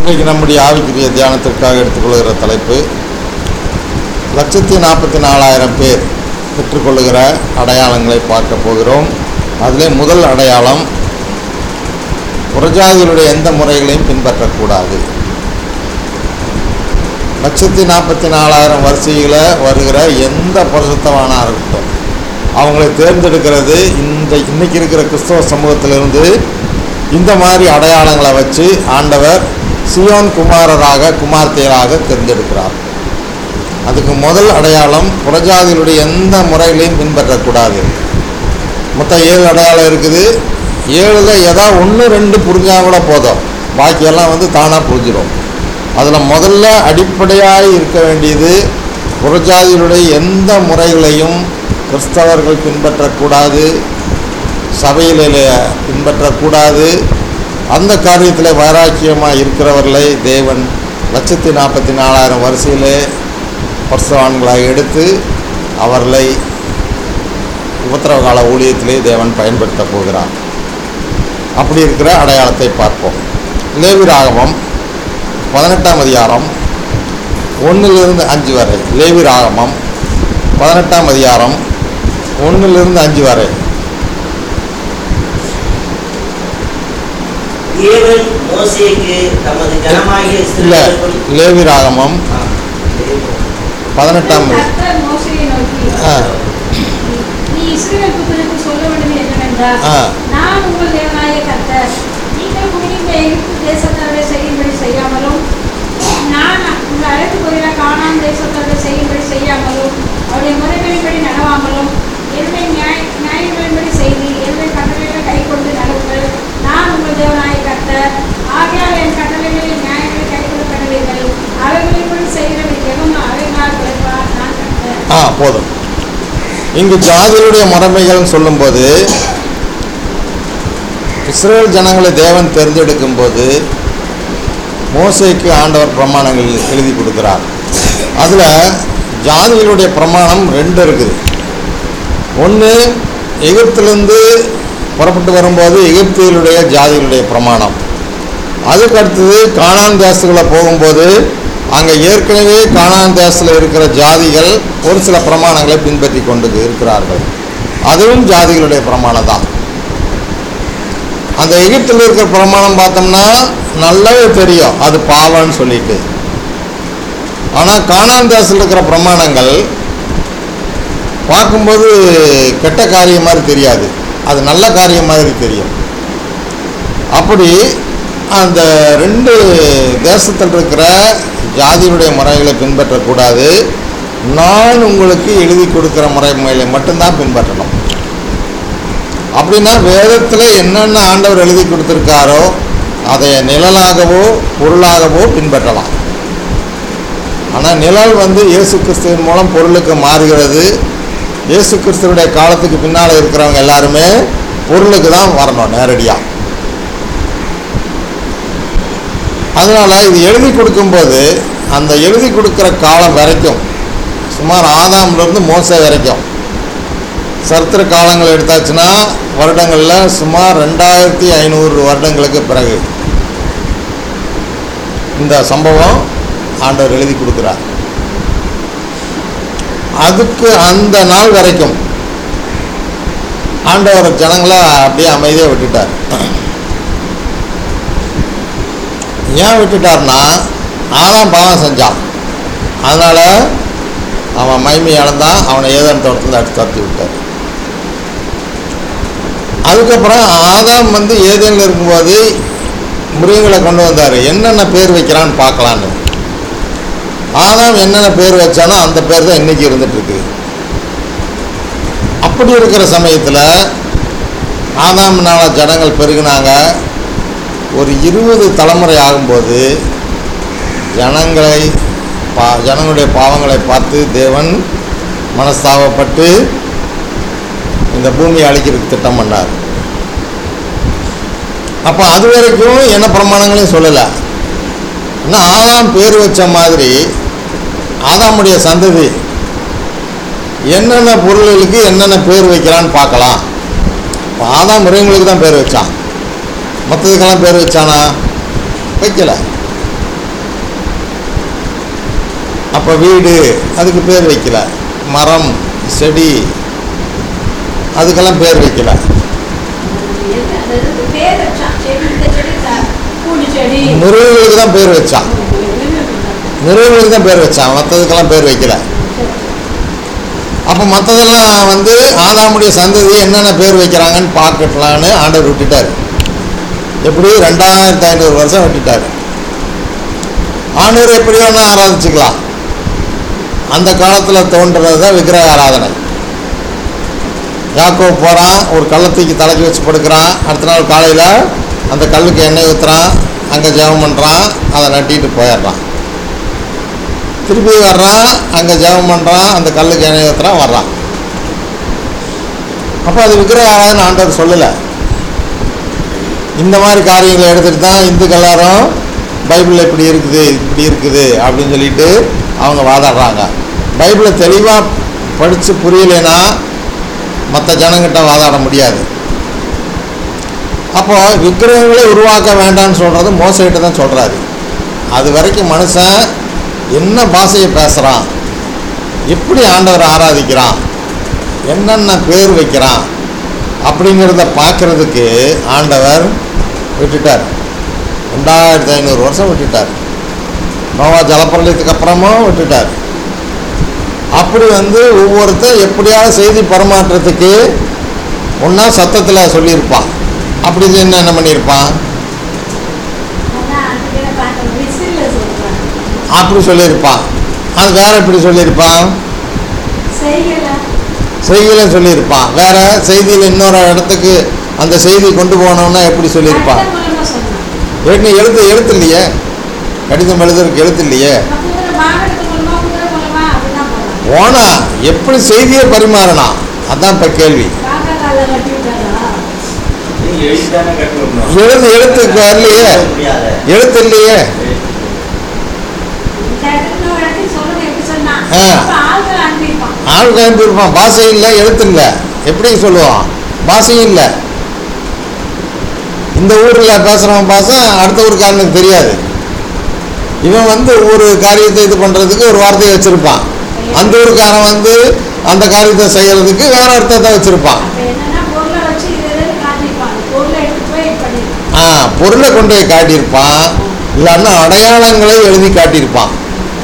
இன்றைக்கு நம்முடைய ஆவிக்குரிய தியானத்திற்காக எடுத்துக்கொள்கிற தலைப்பு லட்சத்தி நாற்பத்தி நாலாயிரம் பேர் பெற்றுக்கொள்ளுகிற அடையாளங்களை பார்க்க போகிறோம் அதிலே முதல் அடையாளம் புறஜாதிகளுடைய எந்த முறைகளையும் பின்பற்றக்கூடாது லட்சத்தி நாற்பத்தி நாலாயிரம் வரிசையில் வருகிற எந்த பரிசுத்தவானாக இருக்கட்டும் அவங்களை தேர்ந்தெடுக்கிறது இந்த இன்னைக்கு இருக்கிற கிறிஸ்தவ சமூகத்திலிருந்து இந்த மாதிரி அடையாளங்களை வச்சு ஆண்டவர் சியோன் குமாரராக குமார்த்தையராக தேர்ந்தெடுக்கிறார் அதுக்கு முதல் அடையாளம் புறஜாதிகளுடைய எந்த முறைகளையும் பின்பற்றக்கூடாது மொத்தம் ஏழு அடையாளம் இருக்குது ஏழில் ஏதோ ஒன்று ரெண்டு புரிஞ்சா கூட போதும் பாக்கியெல்லாம் வந்து தானாக புரிஞ்சிடும் அதில் முதல்ல அடிப்படையாக இருக்க வேண்டியது புறஜாதிகளுடைய எந்த முறைகளையும் கிறிஸ்தவர்கள் பின்பற்றக்கூடாது சபையிலே பின்பற்றக்கூடாது அந்த காரியத்தில் வைராக்கியமாக இருக்கிறவர்களை தேவன் லட்சத்தி நாற்பத்தி நாலாயிரம் வரிசையிலே பரிசுவான்களாக எடுத்து அவர்களை உபத்திரவ கால ஊழியத்திலே தேவன் பயன்படுத்த போகிறார் அப்படி இருக்கிற அடையாளத்தை பார்ப்போம் லேவிராகமம் பதினெட்டாம் அதிகாரம் ஒன்றிலிருந்து அஞ்சு வரை லேவிராகமம் பதினெட்டாம் அதிகாரம் ஒன்றிலிருந்து அஞ்சு வரை தேவன் மோசேக்கு தமது ஜனமாகிய இல்லை இஸ்ரவேலுக்குள் லேவிராகமம் ஆ, தேவன். பதினெட்டாம் அதி- கர்த்தர் மோசேயை நோக்கி, ஆ நீ இஸ்ரவேல் புத்திரருக்கு சொல்ல வேண்டியது என்னவென்றால், ஆ. நான் உங்கள் தேவனாகிய கர்த்தர். நீங்கள் குடியிருந்த எகிப்து தேசத்தாருடைய செய்யும்படி செய்யாமலும், நான் உங்களை அழைத்து போகிற கானான் தேசத்தாருடைய செய்யும்படி செய்யாமலும், அவருடைய முறைகளின்படி நடவாமலும், என்னுடைய நியாய- நியாயங்களின்படி செய்து, என்னுடைய கட்டளைகளை கைக்கொண்டு நடவுங்கள். நான் உங்கள் தேவனாகிய கர்த்தர். ஆகையால் என் கட்டளைகளில் நியாயங்களை கைக்கொண்டு கடவீர்கள். அவைகளின்படி செய்கிறவன் எவனோ அவைகளால் பிழைப்பான். நான் கர்த்தர். ஆ போதும் இங்கு ஜாதிகளுடைய முறைமைகள்னு சொல்லும்போது இஸ்ரேல் ஜனங்களை தேவன் தேர்ந்தெடுக்கும் போது மோசேக்கு ஆண்டவர் பிரமாணங்கள் எழுதி கொடுக்கிறார் அதில் ஜாதிகளுடைய பிரமாணம் ரெண்டு இருக்குது ஒன்று எகிப்திலிருந்து புறப்பட்டு வரும்போது எகிப்தியருடைய ஜாதிகளுடைய பிரமாணம் அதுக்கு அடுத்தது கானான் தேசத்துக்குள்ள போகும்போது அங்கே ஏற்கனவே கானான் தேசத்தில் இருக்கிற ஜாதிகள் ஒரு சில பிரமாணங்களை பின்பற்றி கொண்டு இருக்கிறார்கள் அதுவும் ஜாதிகளுடைய பிரமாணம் தான் அந்த எகிப்தில் இருக்கிற பிரமாணம் பார்த்தோம்னா நல்லாவே தெரியும் அது பாவம்னு சொல்லிட்டு ஆனால் கானான் தேசத்தில் இருக்கிற பிரமாணங்கள் பார்க்கும்போது கெட்ட காரியம் மாதிரி தெரியாது அது நல்ல காரியம் மாதிரி தெரியும் அப்படி அந்த ரெண்டு தேசத்தில் இருக்கிற ஜாதியுடைய முறைகளை பின்பற்றக்கூடாது நான் உங்களுக்கு எழுதி கொடுக்குற முறைமைகளை மட்டும்தான் பின்பற்றணும் அப்படின்னா வேதத்தில் என்னென்ன ஆண்டவர் எழுதி கொடுத்துருக்காரோ அதை நிழலாகவோ பொருளாகவோ பின்பற்றலாம் ஆனால் நிழல் வந்து இயேசு கிறிஸ்துவின் மூலம் பொருளுக்கு மாறுகிறது இயேசு கிறிஸ்துவுடைய காலத்துக்கு பின்னால் இருக்கிறவங்க எல்லாருமே பொருளுக்கு தான் வரணும் நேரடியாக அதனால் இது எழுதி கொடுக்கும்போது அந்த எழுதி கொடுக்குற காலம் வரைக்கும் சுமார் ஆதாம்லேருந்து மோசை வரைக்கும் சரித்திர காலங்கள் எடுத்தாச்சுன்னா வருடங்களில் சுமார் ரெண்டாயிரத்தி ஐநூறு வருடங்களுக்கு பிறகு இந்த சம்பவம் ஆண்டவர் எழுதி கொடுக்குறார் அதுக்கு அந்த நாள் வரைக்கும் ஆண்டவர் ஜனங்களை அப்படியே அமைதியாக விட்டுட்டார் ஏன் விட்டுட்டார்னா ஆதாம் பாவம் செஞ்சான் அதனால் அவன் மைமை இழந்தான் அவனை ஏதன் தோட்டத்தில் அடித்து தத்தி விட்டார் அதுக்கப்புறம் ஆதாம் வந்து ஏதேனில் இருக்கும்போது மிருகங்களை கொண்டு வந்தார் என்னென்ன பேர் வைக்கிறான்னு பார்க்கலான்னு ஆதாம் என்னென்ன பேர் வச்சானோ அந்த பேர் தான் இன்றைக்கி இருந்துகிட்ருக்கு அப்படி இருக்கிற சமயத்தில் ஆதாம்னால ஜனங்கள் பெருகினாங்க ஒரு இருபது தலைமுறை ஆகும்போது ஜனங்களை பா ஜனங்களுடைய பாவங்களை பார்த்து தேவன் மனஸ்தாபப்பட்டு இந்த பூமியை அழிக்கிறதுக்கு திட்டம் பண்ணார் அப்போ அது வரைக்கும் என்ன பிரமாணங்களையும் சொல்லலை இன்னும் ஆதாம் பேர் வச்ச மாதிரி ஆதாமுடைய சந்ததி என்னென்ன பொருள்களுக்கு என்னென்ன பேர் வைக்கிறான்னு பார்க்கலாம் இப்போ ஆதாம் மிருகங்களுக்கு தான் பேர் வச்சான் மற்றதுக்கெல்லாம் பேர் வச்சானா வைக்கல அப்போ வீடு அதுக்கு பேர் வைக்கல மரம் செடி அதுக்கெல்லாம் பேர் வைக்கல எது- அது எதுக்கு பேர் வச்சான் செடி இந்த செடி த- பூண்டு செடி மிருகங்களுக்கு தான் பேர் வச்சான் மிருகங்களுக்கு தான் பேர் வச்சான் மற்றதுக்கெல்லாம் பேர் வைக்கல அப்போ மற்றதெல்லாம் வந்து ஆதாமுடைய சந்ததி என்னென்ன பேர் வைக்கிறாங்கன்னு பார்க்கலான்னு ஆண்டவர் விட்டுட்டார் எப்படி ரெண்டாயிரத்தி ஐநூறு வருஷம் விட்டுட்டார் ஆண்டவர் எப்படி வேணால் ஆராதிச்சுக்கலாம் அந்த காலத்தில் தோன்றுறது தான் விக்கிரக ஆராதனை யாக்கோ போகிறான் ஒரு கல்லை தூக்கி தலைக்கு வச்சு படுக்கிறான் அடுத்த நாள் காலையில் அந்த கல்லுக்கு எண்ணெய் ஊற்றுறான் அங்கே ஜெபம் பண்ணுறான் அதை நட்டிட்டு போயிடுறான் திருப்பி வர்றான் அங்கே ஜெபம் பண்ணுறான் அந்த கல்லுக்கு எண்ணெய் ஊற்றுறான் வர்றான் அப்போ அது விக்கிரக ஆராதனை ஆண்டவர் சொல்லலை இந்த மாதிரி காரியங்களை எடுத்துகிட்டு தான் இந்துக்கள் எல்லாரும் பைபிளில் இப்படி இருக்குது இப்படி இருக்குது அப்படின்னு சொல்லிட்டு அவங்க வாதாடுறாங்க பைபிளை தெளிவாக படித்து புரியலைன்னா மற்ற ஜனங்கிட்ட வாதாட முடியாது அப்போ விக்கிரகங்களை உருவாக்க வேண்டாம்னு சொல்கிறது மோசகிட்ட தான் சொல்கிறாரு அது வரைக்கும் மனுஷன் என்ன பாஷையை பேசுகிறான் எப்படி ஆண்டவரை ஆராதிக்கிறான் என்னென்ன பேர் வைக்கிறான் அப்படிங்கிறத பார்க்குறதுக்கு ஆண்டவர் விட்டுட்டார் ரெண்டாயிரத்தி ஐநூறு வருஷம் விட்டுட்டார் நோவா ஜலப்பிரளயத்துக்கு அப்புறமும் விட்டுட்டார் அப்படி வந்து ஒவ்வொருத்தன் எப்படியாவது செய்தி பரிமாற்றத்துக்கு ஒன்றா சத்தத்தில் சொல்லியிருப்பான் அப்படி என்ன என்ன பண்ணியிருப்பான் அதான் அந்த இதை பார்க்க விசில்ல சொல்றாங்க அப்படி சொல்லியிருப்பான் அது வேற எப்படி சொல்லியிருப்பான் செய்யல செய்தியில் சொல்லியிருப்பான் வேற செய்தியில் இன்னொரு இடத்துக்கு அந்த செய்தி கொண்டு போகணும்னா எப்படி சொல்லியிருப்பான் கடிதம் மூலமா சொன்னான் ஏற்கனவே எழுத்து எழுத்து இல்லையே கடிதம் எழுதுறதுக்கு எழுத்து இல்லையே அப்ப குதிரை வாகனத்து மூலமா குதிரை மூலமா அப்படிதான் போனான் போனா எப்படி செய்தியை பரிமாறலாம் அதான் இப்போ கேள்வி காக்கா கால கட்டி விட்டாரா நீங்க எழுதிதானே கட்டி விடணும். எழுத்து எழுத்துக்கு வரலையே முடியாது எழுத்து இல்லையே இந்த இடத்துல இன்னொரு இடத்துக்கு சொல்றது எப்படி சொன்னான் ஆ. அப்ப ஆள்கள் அனுப்பியிருப்பான் ஆள் கலந்துருப்பான் பாஷை இல்லை எழுத்து இல்லை எப்படி சொல்லுவான் பாஷையும் இல்லை இந்த ஊரில் பேசுகிறவன் பாஷை அடுத்த ஊருக்காரனுக்கு தெரியாது இவன் வந்து ஒரு காரியத்தை இது பண்ணுறதுக்கு ஒரு வார்த்தையை வச்சுருப்பான் அந்த ஊருக்காரன் வந்து அந்த காரியத்தை செய்யறதுக்கு வேற அர்த்தத்தை வச்சுருப்பான் அப்ப என்னன்னா பொருளை வச்சு இது எதுன்னு காட்டியிருப்பான் அந்த பொருளை எடுத்து போய் இது பண்ணிருப்பான் ஆ பொருளை கொண்டு போய் காட்டியிருப்பான் இல்லைன்னா அடையாளங்களை எழுதி காட்டியிருப்பான்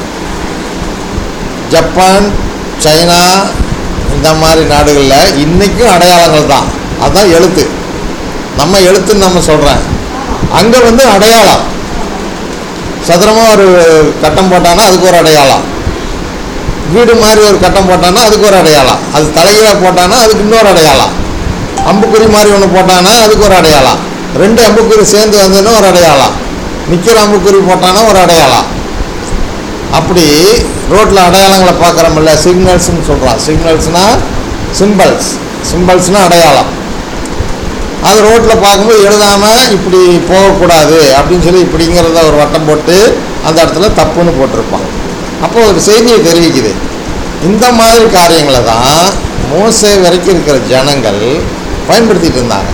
ஜப்பான் சைனா இந்த மாதிரி நாடுகளில் இன்றைக்கும் அடையாளங்கள் தான் அதுதான் எழுத்து நம்ம எழுத்துன்னு நம்ம சொல்கிறேன் அங்கே வந்து அடையாளம் சதுரமாக ஒரு கட்டம் போட்டான்னா அதுக்கு ஒரு அடையாளம் வீடு மாதிரி ஒரு கட்டம் போட்டான்னா அதுக்கு ஒரு அடையாளம் அது தலைகீழாக போட்டான்னா அதுக்கு இன்னொரு அடையாளம் அம்புக்குறி மாதிரி ஒன்று போட்டானா அதுக்கு ஒரு அடையாளம் ரெண்டு அம்புக்குறி சேர்ந்து வந்ததுன்னா ஒரு அடையாளம் நிற்கிற அம்புக்குறி போட்டானா ஒரு அடையாளம் அப்படி ரோட்டில் அடையாளங்களை பார்க்குறோம்ல சிக்னல்ஸ்னு சொல்கிறான் சிக்னல்ஸ்னால் சிம்பிள்ஸ் சிம்பிள்ஸ்னால் அடையாளம் அது ரோட்டில் பார்க்கும்போது எழுதாமல் இப்படி போகக்கூடாது அப்படின்னு சொல்லி இப்படிங்கிறத ஒரு வட்டம் போட்டு அந்த இடத்துல தப்புன்னு போட்டிருப்பான் அப்போ ஒரு செய்தியை தெரிவிக்குது இந்த மாதிரி காரியங்களை தான் மோசே வரைக்கும் இருக்கிற ஜனங்கள் பயன்படுத்திட்டு இருந்தாங்க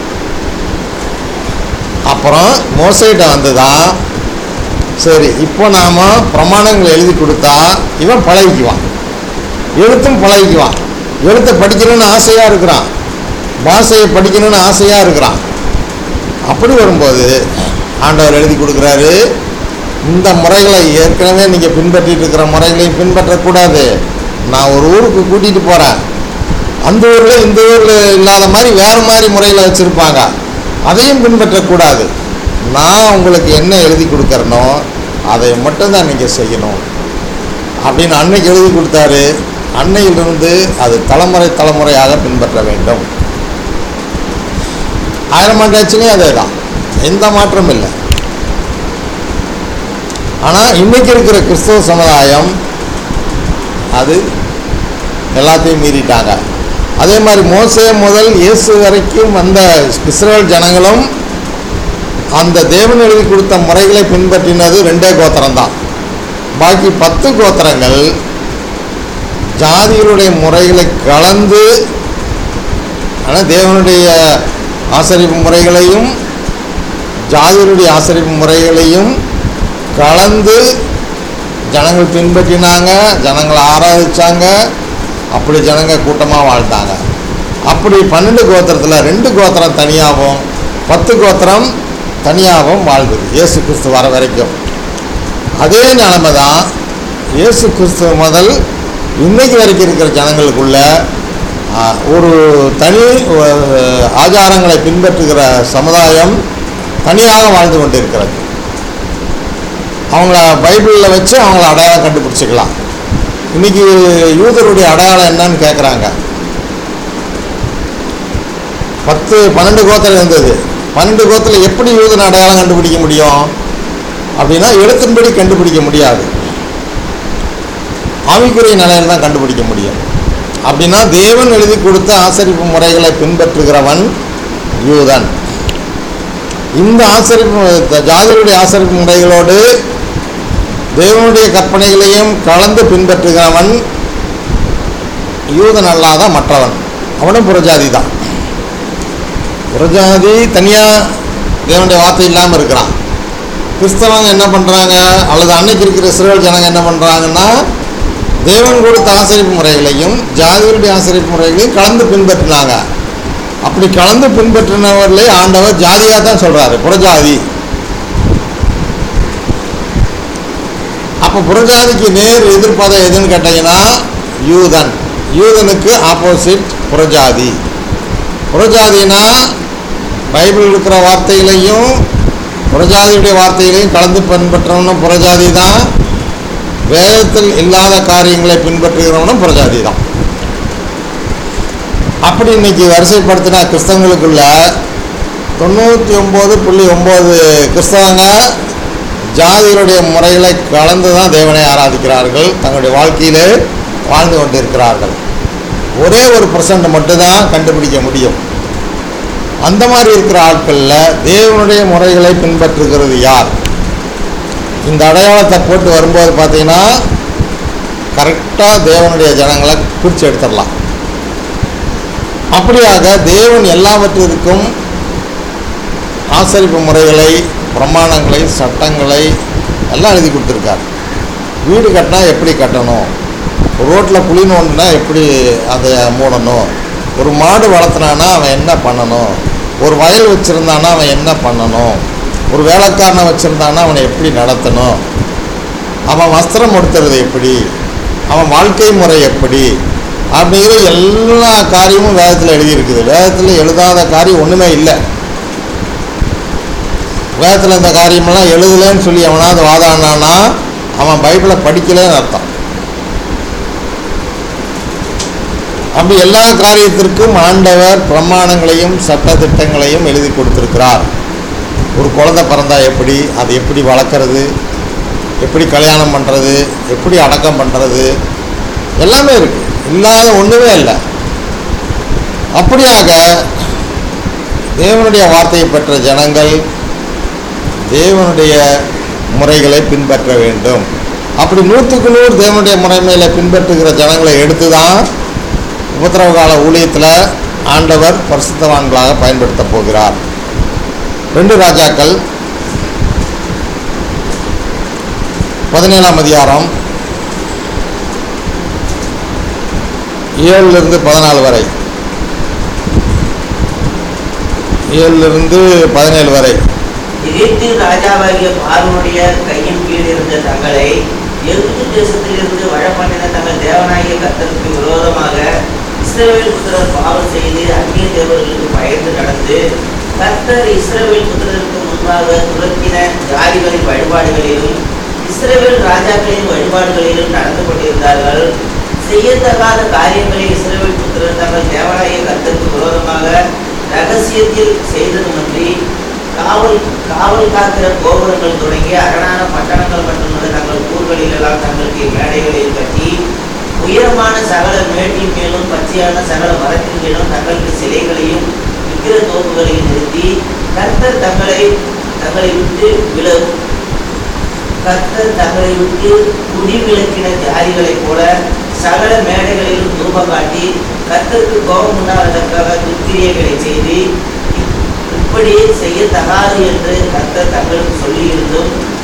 அப்புறம் மோசைகிட்ட வந்து தான் சரி இப்போ நாம் பிரமாணங்கள் எழுதி கொடுத்தா இவன் பழகிக்குவான் எழுத்தும் பழகிக்குவான் எழுத்தை படிக்கணும்னு ஆசையாக இருக்கிறான் பாஷையை படிக்கணும்னு ஆசையாக இருக்கிறான் அப்படி வரும்போது ஆண்டவர் எழுதி கொடுக்குறாரு இந்த முறைகளை ஏற்கனவே நீங்கள் பின்பற்றிட்டு இருக்கிற முறைகளையும் பின்பற்றக்கூடாது நான் ஒரு ஊருக்கு கூட்டிகிட்டு போகிறேன் அந்த ஊரில் இந்த ஊரில் இல்லாத மாதிரி வேறு மாதிரி முறையில் வச்சுருப்பாங்க அதையும் பின்பற்றக்கூடாது நான் உங்களுக்கு என்ன எழுதி கொடுக்குறனோ அதை மட்டும்தான் நீங்கள் செய்யணும் அப்படின்னு அன்னைக்கு எழுதி கொடுத்தாரு அன்னையிலிருந்து அது தலைமுறை தலைமுறையாக பின்பற்ற வேண்டும் ஆயிரம் ஆண்டாச்சுமே அதே தான் எந்த மாற்றமும் இல்லை ஆனால் இன்னைக்கு இருக்கிற கிறிஸ்தவ சமுதாயம் அது எல்லாத்தையும் மீறிட்டாங்க அதே மாதிரி மோசே முதல் இயேசு வரைக்கும் வந்த இஸ்ரேல் ஜனங்களும் அந்த தேவன் எழுதி கொடுத்த முறைகளை பின்பற்றினது ரெண்டே கோத்திரம்தான் பாக்கி பத்து கோத்திரங்கள் ஜாதிகளுடைய முறைகளை கலந்து ஆனால் தேவனுடைய ஆசரிப்பு முறைகளையும் ஜாதிகளுடைய ஆசரிப்பு முறைகளையும் கலந்து ஜனங்கள் பின்பற்றினாங்க ஜனங்களை ஆராதிச்சாங்க அப்படி ஜனங்க கூட்டமாக வாழ்ந்தாங்க அப்படி பன்னெண்டு கோத்திரத்தில் ரெண்டு கோத்திரம் தனியாகவும் பத்து கோத்திரம் தனியாகவும் வாழ்ந்தது இயேசு கிறிஸ்து வர வரைக்கும் அதே நிலைமை தான் இயேசு கிறிஸ்து முதல் இன்னைக்கு வரைக்கும் இருக்கிற ஜனங்களுக்குள்ள ஆ, ஒரு தனி அஹ், ஆச்சாரங்களை பின்பற்றுகிற சமுதாயம் தனியாக வாழ்ந்து கொண்டிருக்கிறது அவங்கள பைபிளில் வச்சு அவங்கள அடையாளம் கண்டுபிடிச்சிக்கலாம் இன்னைக்கு யூதருடைய அடையாளம் என்னன்னு கேட்குறாங்க பத்து பன்னெண்டு கோத்திரம் இருந்தது பன்னெண்டு கோத்திரம் எப்படி யூதன் அடையாளம் கண்டுபிடிக்க முடியும் அப்படின்னா எழுத்தின்படி கண்டுபிடிக்க முடியாது ஆவிக்குரிய நிலையில் தான் கண்டுபிடிக்க முடியும் அப்படின்னா தேவன் எழுதி கொடுத்த ஆசரிப்பு முறைகளை பின்பற்றுகிறவன் யூதன் இந்த ஆசரிப்பு இந்த ஜாதிகளுடைய ஆசரிப்பு முறைகளோடு தேவனுடைய கற்பனைகளையும் கலந்து பின்பற்றுகிறவன் யூதன் அல்லாத மற்றவன் அவனும் புறஜாதி தான் புறஜாதி தனியாக தேவனுடைய வார்த்தை இல்லாமல் இருக்கிறான் கிறிஸ்தவங்க என்ன பண்ணுறாங்க அல்லது அன்னைக்கு இருக்கிற இஸ்ரேல் ஜனங்க என்ன பண்ணுறாங்கன்னா தேவன் கொடுத்த ஆசரிப்பு முறைகளையும் ஜாதிகளுடைய ஆசரிப்பு முறைகளையும் கலந்து பின்பற்றினாங்க அப்படி கலந்து பின்பற்றினவர்களே ஆண்டவர் ஜாதியாக தான் சொல்கிறாரு புறஜாதி அப்போ புறஜாதிக்கு நேர் எதிர்ப்பதை எதுன்னு கேட்டீங்கன்னா யூதன் யூதனுக்கு ஆப்போசிட் புறஜாதி புறஜாதினா பைபிள் இருக்கிற வார்த்தைகளையும் புறஜாதியுடைய வார்த்தைகளையும் கலந்து பின்பற்றவனும் புறஜாதி தான் வேதத்தில் இல்லாத காரியங்களை பின்பற்றுகிறவனும் புறஜாதி தான் அப்படி இன்னைக்கு வரிசைப்படுத்தின கிறிஸ்தவங்களுக்குள்ள தொண்ணூற்றி ஒம்பது புள்ளி ஒம்பது கிறிஸ்தவங்க ஜாதிகளுடைய முறைகளை கலந்து தான் தேவனை ஆராதிக்கிறார்கள் தங்களுடைய வாழ்க்கையிலே வாழ்ந்து கொண்டிருக்கிறார்கள் ஒரே ஒரு பர்சன்ட் மட்டும்தான் கண்டுபிடிக்க முடியும் அந்த மாதிரி இருக்கிற ஆட்களில் தேவனுடைய முறைகளை பின்பற்றுகிறது யார் இந்த அடையாளத்தை போட்டு வரும்போது பார்த்தீங்கன்னா கரெக்டாக தேவனுடைய ஜனங்களை பிரித்து எடுத்துடலாம் அப்படியாக தேவன் எல்லாவற்றிற்கும் ஆசரிப்பு முறைகளை பிரமாணங்களை சட்டங்களை எல்லாம் எழுதி கொடுத்துருக்கார் வீடு கட்டினா எப்படி கட்டணும் ரோட்டில் குழி நோண்டுனா எப்படி அதை மூடணும் ஒரு மாடு வளர்த்துனானா அவன் என்ன பண்ணணும் ஒரு வயல் வச்சுருந்தானா அவன் என்ன பண்ணணும் ஒரு வேலைக்காரனை வச்சுருந்தானா அவனை எப்படி நடத்தணும் அவன் வஸ்திரம் உடுத்துறது எப்படி அவன் வாழ்க்கை முறை எப்படி அப்படிங்கிற எல்லா காரியமும் வேதத்தில் எழுதியிருக்குது வேதத்தில் எழுதாத காரியம் ஒன்றுமே இல்லை வேதத்தில் இந்த காரியமெல்லாம் எழுதலைன்னு சொல்லி அவனாவது வாதாடினானா அவன் பைபிளை படிக்கலைன்னு அர்த்தம் அப்படி எல்லா காரியத்திற்கும் ஆண்டவர் பிரமாணங்களையும் சட்டதிட்டங்களையும் எழுதி கொடுத்திருக்கிறார் ஒரு குழந்தை பிறந்தா எப்படி அது எப்படி வளர்க்குறது எப்படி கல்யாணம் பண்ணுறது எப்படி அடக்கம் பண்ணுறது எல்லாமே இருக்கு இல்லாத ஒன்றுமே இல்லை அப்படியாக தேவனுடைய வார்த்தையை பெற்ற ஜனங்கள் தேவனுடைய முறைகளை பின்பற்ற வேண்டும் அப்படி நூற்றுக்கு நூறு தேவனுடைய முறைமையில பின்பற்றுகிற ஜனங்களை எடுத்து தான் உபத்திரவ கால ஊழியத்தில் ஆண்டவர் பரிசுத்தவான்களாக பயன்படுத்த போகிறார் ரெண்டு ராஜாக்கள் பதினேழாம் அதிகாரம் ஏழுலேருந்து பதினாலு வரை ஏழுலேருந்து பதினேழு வரை எகிப்தின் ராஜாவாகிய பார்வனுடைய கையின் கீழ் இருந்த தங்களை எகிப்து தேசத்திலிருந்து வழப்பண்ணின தங்கள் தேவனாகிய கர்த்தருக்கு விரோதமாக இஸ்ரவேல் புத்திரர் பாவம் செய்து அந்நிய தேவர்களுக்கு பயந்து நடந்து கர்த்தர் இஸ்ரவேல் புத்திரருக்கு முன்பாக துரத்தின ஜாதிகளின் வழிபாடுகளிலும் இஸ்ரவேல் ராஜாக்களின் வழிபாடுகளிலும் நடந்து கொண்டிருந்தார்கள் செய்யத்தகாத காரியங்களை இஸ்ரவேல் புத்திரர் தங்கள் தேவனாகிய கர்த்தருக்கு விரோதமாக ரகசியத்தில் செய்ததுமன்றி காவல் காவல் காக்கிற கோபுரங்கள் தொடங்கி அரணான பட்டணங்கள் மட்டுமல்ல தங்கள் ஊர்களிலெல்லாம் தங்களுக்கு மேடைகளில் கட்டி உயரமான சகல மேட்டின் மேலும் பச்சையான சகல மரத்தின் மேலும் தங்களுக்கு சிலைகளையும் விக்கிர தோப்புகளையும் நிறுத்தி கர்த்தர் தங்களை தங்களை விட்டு வில கர்த்தர் தங்களை விட்டு குடிவிலக்கின ஜாதிகளைப் போல சகல மேடைகளிலும் தூபம் காட்டி கர்த்தருக்கு கோபம் உண்டாவதற்காக துக்கிரியைகளை செய்து இப்படியே செய்யத்தகாது என்று கர்த்தர் தங்களுக்கு சொல்லியிருந்தும்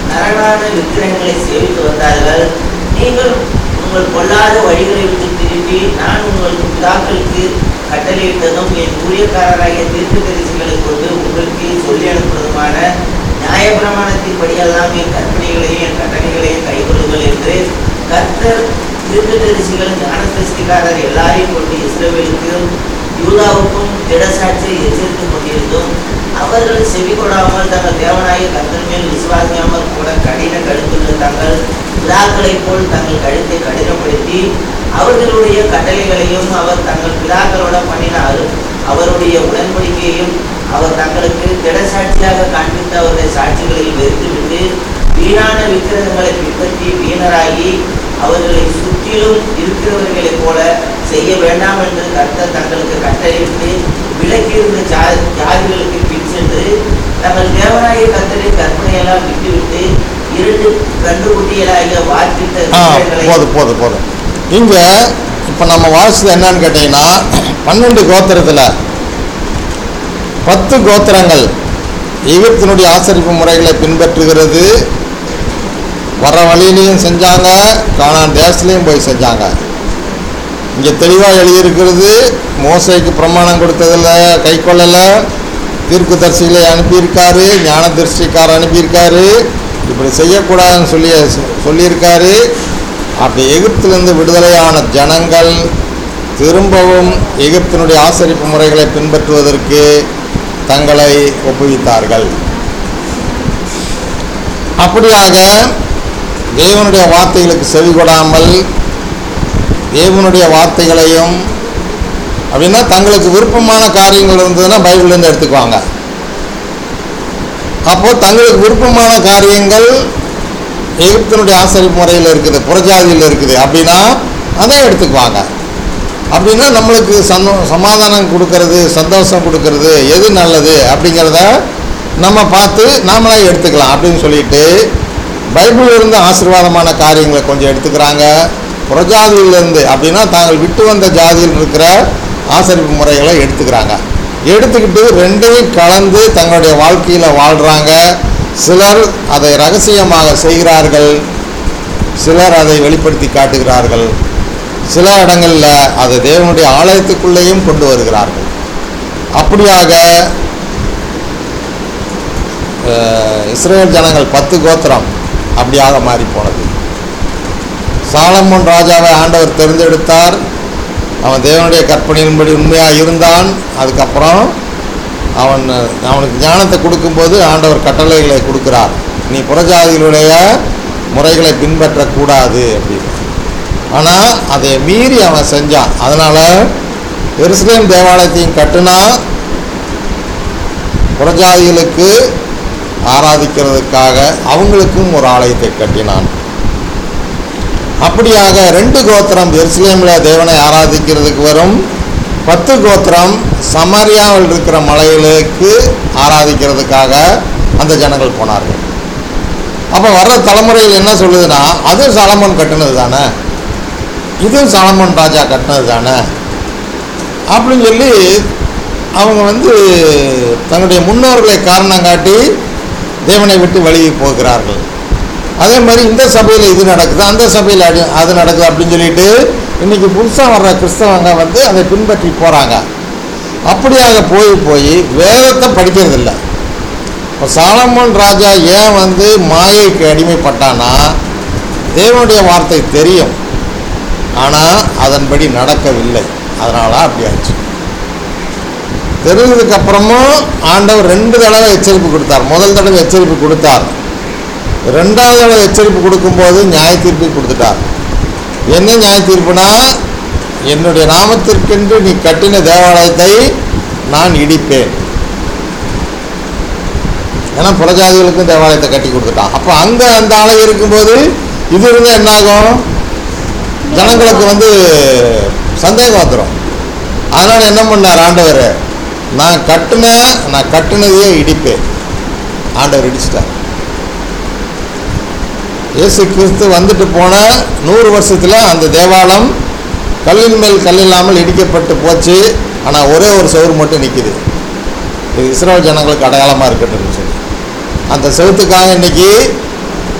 நரனான விக்கிரகங்களை சேவித்து வந்தார்கள் நீங்கள் உங்கள் பொல்லாத வழிகளை விட்டு திரும்பி நான் உங்கள் பிதாக்களுக்கு கட்டளையிட்டதும் என் ஊழியக்காரராகிய தீர்க்கதரிசிகளை கொண்டு உங்களுக்கு சொல்லி அனுப்புவதுமான நியாயப்பிரமாணத்தின்படியெல்லாம் என் கற்பனைகளையும் என் கட்டளைகளையும் கைக்கொள்ளுங்கள் என்று கர்த்தர் தீர்க்கதரிசிகள் ஞானதிருஷ்டிக்காரர் எல்லாரையும் கொண்டு இஸ்ரவேலுக்கும் யூதாவுக்கும் திடசாட்சியை எச்சரித்துக் கொண்டிருந்தும் அவர்கள் செவி கொடாமல் தங்கள் தேவனாய கர்த்தர் மேல் விசுவாசியாமல் கூட கடின கழுத்துள்ள தங்கள் பிதாக்களைப் போல் தங்கள் கழுத்தை கடினப்படுத்தி அவர்களுடைய கட்டளைகளையும் அவர் தங்கள் பிதாக்களோட பண்ணின அரு- அவருடைய உடன்படிக்கையையும் அவர் தங்களுக்கு திடசாட்சியாக காண்பித்த அவருடைய சாட்சிகளையும் வெறுத்துவிட்டு வீணான விக்கிரகங்களை பின்பற்றி வீணராகி அவர்களை சுற்றிலும் இருக்கிறவர்களைப் போல செய்ய வேண்டாம் என்று கர்த்தர் தங்களுக்கு கட்டளையிட்டு விலக்கியிருந்த ஜா ஜாதிகளுக்கு பின் சென்று தங்கள் தேவனாய கர்த்தரின் கற்பனையெல்லாம் விட்டுவிட்டு இரண்டு கன்றுக்குட்டிகளாகிய வார்ப்பித்த ஆ விக்கிரகங்களை போதும் போதும் போதும் இங்கே இப்போ நம்ம வாசிச்சது என்னன்னு கேட்டிங்கன்னா பன்னெண்டு கோத்திரத்தில் பத்து கோத்திரங்கள் எகிப்தினுடைய ஆசரிப்பு முறைகளை பின்பற்றுகிறது வர வழியிலையும் செஞ்சாங்க காணான் தேசத்துலையும் போய் செஞ்சாங்க இங்கே தெளிவாக எழுதியிருக்கிறது மோசைக்கு பிரமாணம் கொடுத்ததில் கை கொள்ளலை தீர்க்கதரிசிகளை அனுப்பியிருக்காரு ஞான திருஷ்டிக்கார் அனுப்பியிருக்காரு இப்படி செய்யக்கூடாதுன்னு சொல்லி சொல்லியிருக்காரு அப்படி எகிப்திலிருந்து விடுதலையான ஜனங்கள் திரும்பவும் எகிப்தினுடைய ஆசரிப்பு முறைகளை பின்பற்றுவதற்கு தங்களை ஒப்புவித்தார்கள் அப்படியாக தேவனுடைய வார்த்தைகளுக்கு செவி கொடாமல் தேவனுடைய வார்த்தைகளையும் அப்படின்னா தங்களுக்கு விருப்பமான காரியங்கள் இருந்ததுன்னா பைபிள்லேருந்து எடுத்துக்குவாங்க அப்போ தங்களுக்கு விருப்பமான காரியங்கள் எகிப்தினுடைய ஆசரிப்பு முறையில் இருக்குது புறஜாதியில் இருக்குது அப்படின்னா அதை எடுத்துக்குவாங்க அப்படின்னா நம்மளுக்கு சந்தோ சமாதானம் கொடுக்கறது சந்தோஷம் கொடுக்கறது எது நல்லது அப்படிங்கிறத நம்ம பார்த்து நாமளே எடுத்துக்கலாம் அப்படின்னு சொல்லிட்டு பைபிளில் இருந்து ஆசீர்வாதமான காரியங்களை கொஞ்சம் எடுத்துக்கிறாங்க புறஜாதியிலிருந்து அப்படின்னா தாங்கள் விட்டு வந்த ஜாதியில் இருக்கிற ஆசரிப்பு முறைகளை எடுத்துக்கிறாங்க எடுத்துக்கிட்டு ரெண்டையும் கலந்து தங்களுடைய வாழ்க்கையில் வாழ்கிறாங்க சிலர் அதை ரகசியமாக செய்கிறார்கள் சிலர் அதை வெளிப்படுத்தி காட்டுகிறார்கள் சில இடங்களில் அதை தேவனுடைய ஆலயத்துக்குள்ளேயும் கொண்டு வருகிறார்கள் அப்படியாக அஹ், இஸ்ரேல் ஜனங்கள் பத்து கோத்திரம் அப்படியாக மாறி போனது சாலமோன் ராஜாவை ஆண்டவர் தேர்ந்தெடுத்தார் அவன் தேவனுடைய கற்பனையின்படி உண்மையாக இருந்தான் அதுக்கப்புறம் அவன் அவனுக்கு ஞானத்தை கொடுக்கும்போது ஆண்டவர் கட்டளைகளை கொடுக்கிறார் நீ புறஜாதிகளுடைய முறைகளை பின்பற்றக்கூடாது அப்படின்னு ஆனால் அதை மீறி அவன் செஞ்சான் அதனால் எருசலேம் தேவாலயத்தையும் கட்டுனா புறஜாதிகளுக்கு ஆராதிக்கிறதுக்காக அவங்களுக்கும் ஒரு ஆலயத்தை கட்டினான் அப்படியாக ரெண்டு கோத்திரம் எருசலேமில் தேவனை ஆராதிக்கிறதுக்கு வரும் பத்து கோத்திரம் சமரியாவில் இருக்கிற மலைகளுக்கு ஆராதிக்கிறதுக்காக அந்த ஜனங்கள் போனார்கள் அப்போ வர்ற தலைமுறையில் என்ன சொல்லுதுன்னா அதுவும் சாலமோன் கட்டினது தானே இதுவும் சாலமோன் ராஜா கட்டினது தானே அப்படின்னு சொல்லி அவங்க வந்து தன்னுடைய முன்னோர்களை காரணம் காட்டி தேவனை விட்டு வழியை போகிறார்கள் அதே மாதிரி இந்த சபையில் இது நடக்குது அந்த சபையில் அது அது நடக்குது அப்படின்னு சொல்லிட்டு இன்னைக்கு புதுசாக வர்ற கிறிஸ்தவங்க வந்து அதை பின்பற்றி போகிறாங்க அப்படியாக போய் போய் வேதத்தை படிக்கிறதில்ல இப்போ சாலமோன் ராஜா ஏன் வந்து மாயைக்கு அடிமைப்பட்டானா தேவனுடைய வார்த்தை தெரியும் ஆனால் அதன்படி நடக்கவில்லை அதனால அப்படி ஆச்சு தெரிஞ்சதுக்கு அப்புறமும் ஆண்டவர் ரெண்டு தடவை எச்சரிப்பு கொடுத்தார் முதல் தடவை எச்சரிப்பு கொடுத்தார் ரெண்டாவது தடவை எச்சரிப்பு கொடுக்கும்போது நியாய தீர்ப்பை கொடுத்துட்டார் என்ன நியாய தீர்ப்புனா என்னுடைய நாமத்திற்கென்று நீ கட்டின தேவாலயத்தை நான் இடிப்பேன் ஏன்னா புறஜாதிகளுக்கும் தேவாலயத்தை கட்டி கொடுத்துட்டான் அப்போ அங்கே அந்த ஆலயம் இருக்கும்போது இது இருந்தால் என்னாகும் ஜனங்களுக்கு வந்து சந்தேகம் வந்துடும் அதனால் என்ன பண்ணார் ஆண்டவர் நான் கட்டின நான் கட்டினதையே இடிப்பேன் ஆண்டவர் இடிச்சிட்டார் இயேசு கிறிஸ்து வந்துட்டு போன நூறு வருஷத்தில் அந்த தேவாலயம் கல்லின் மேல் கல் இல்லாமல் இடிக்கப்பட்டு போச்சு ஆனால் ஒரே ஒரு செவுறு மட்டும் நிற்கிது இது இஸ்ரேல் ஜனங்களுக்கு அடையாளமாக இருக்கட்டும்னு சொல்லி அந்த செவுத்துக்காக இன்னைக்கு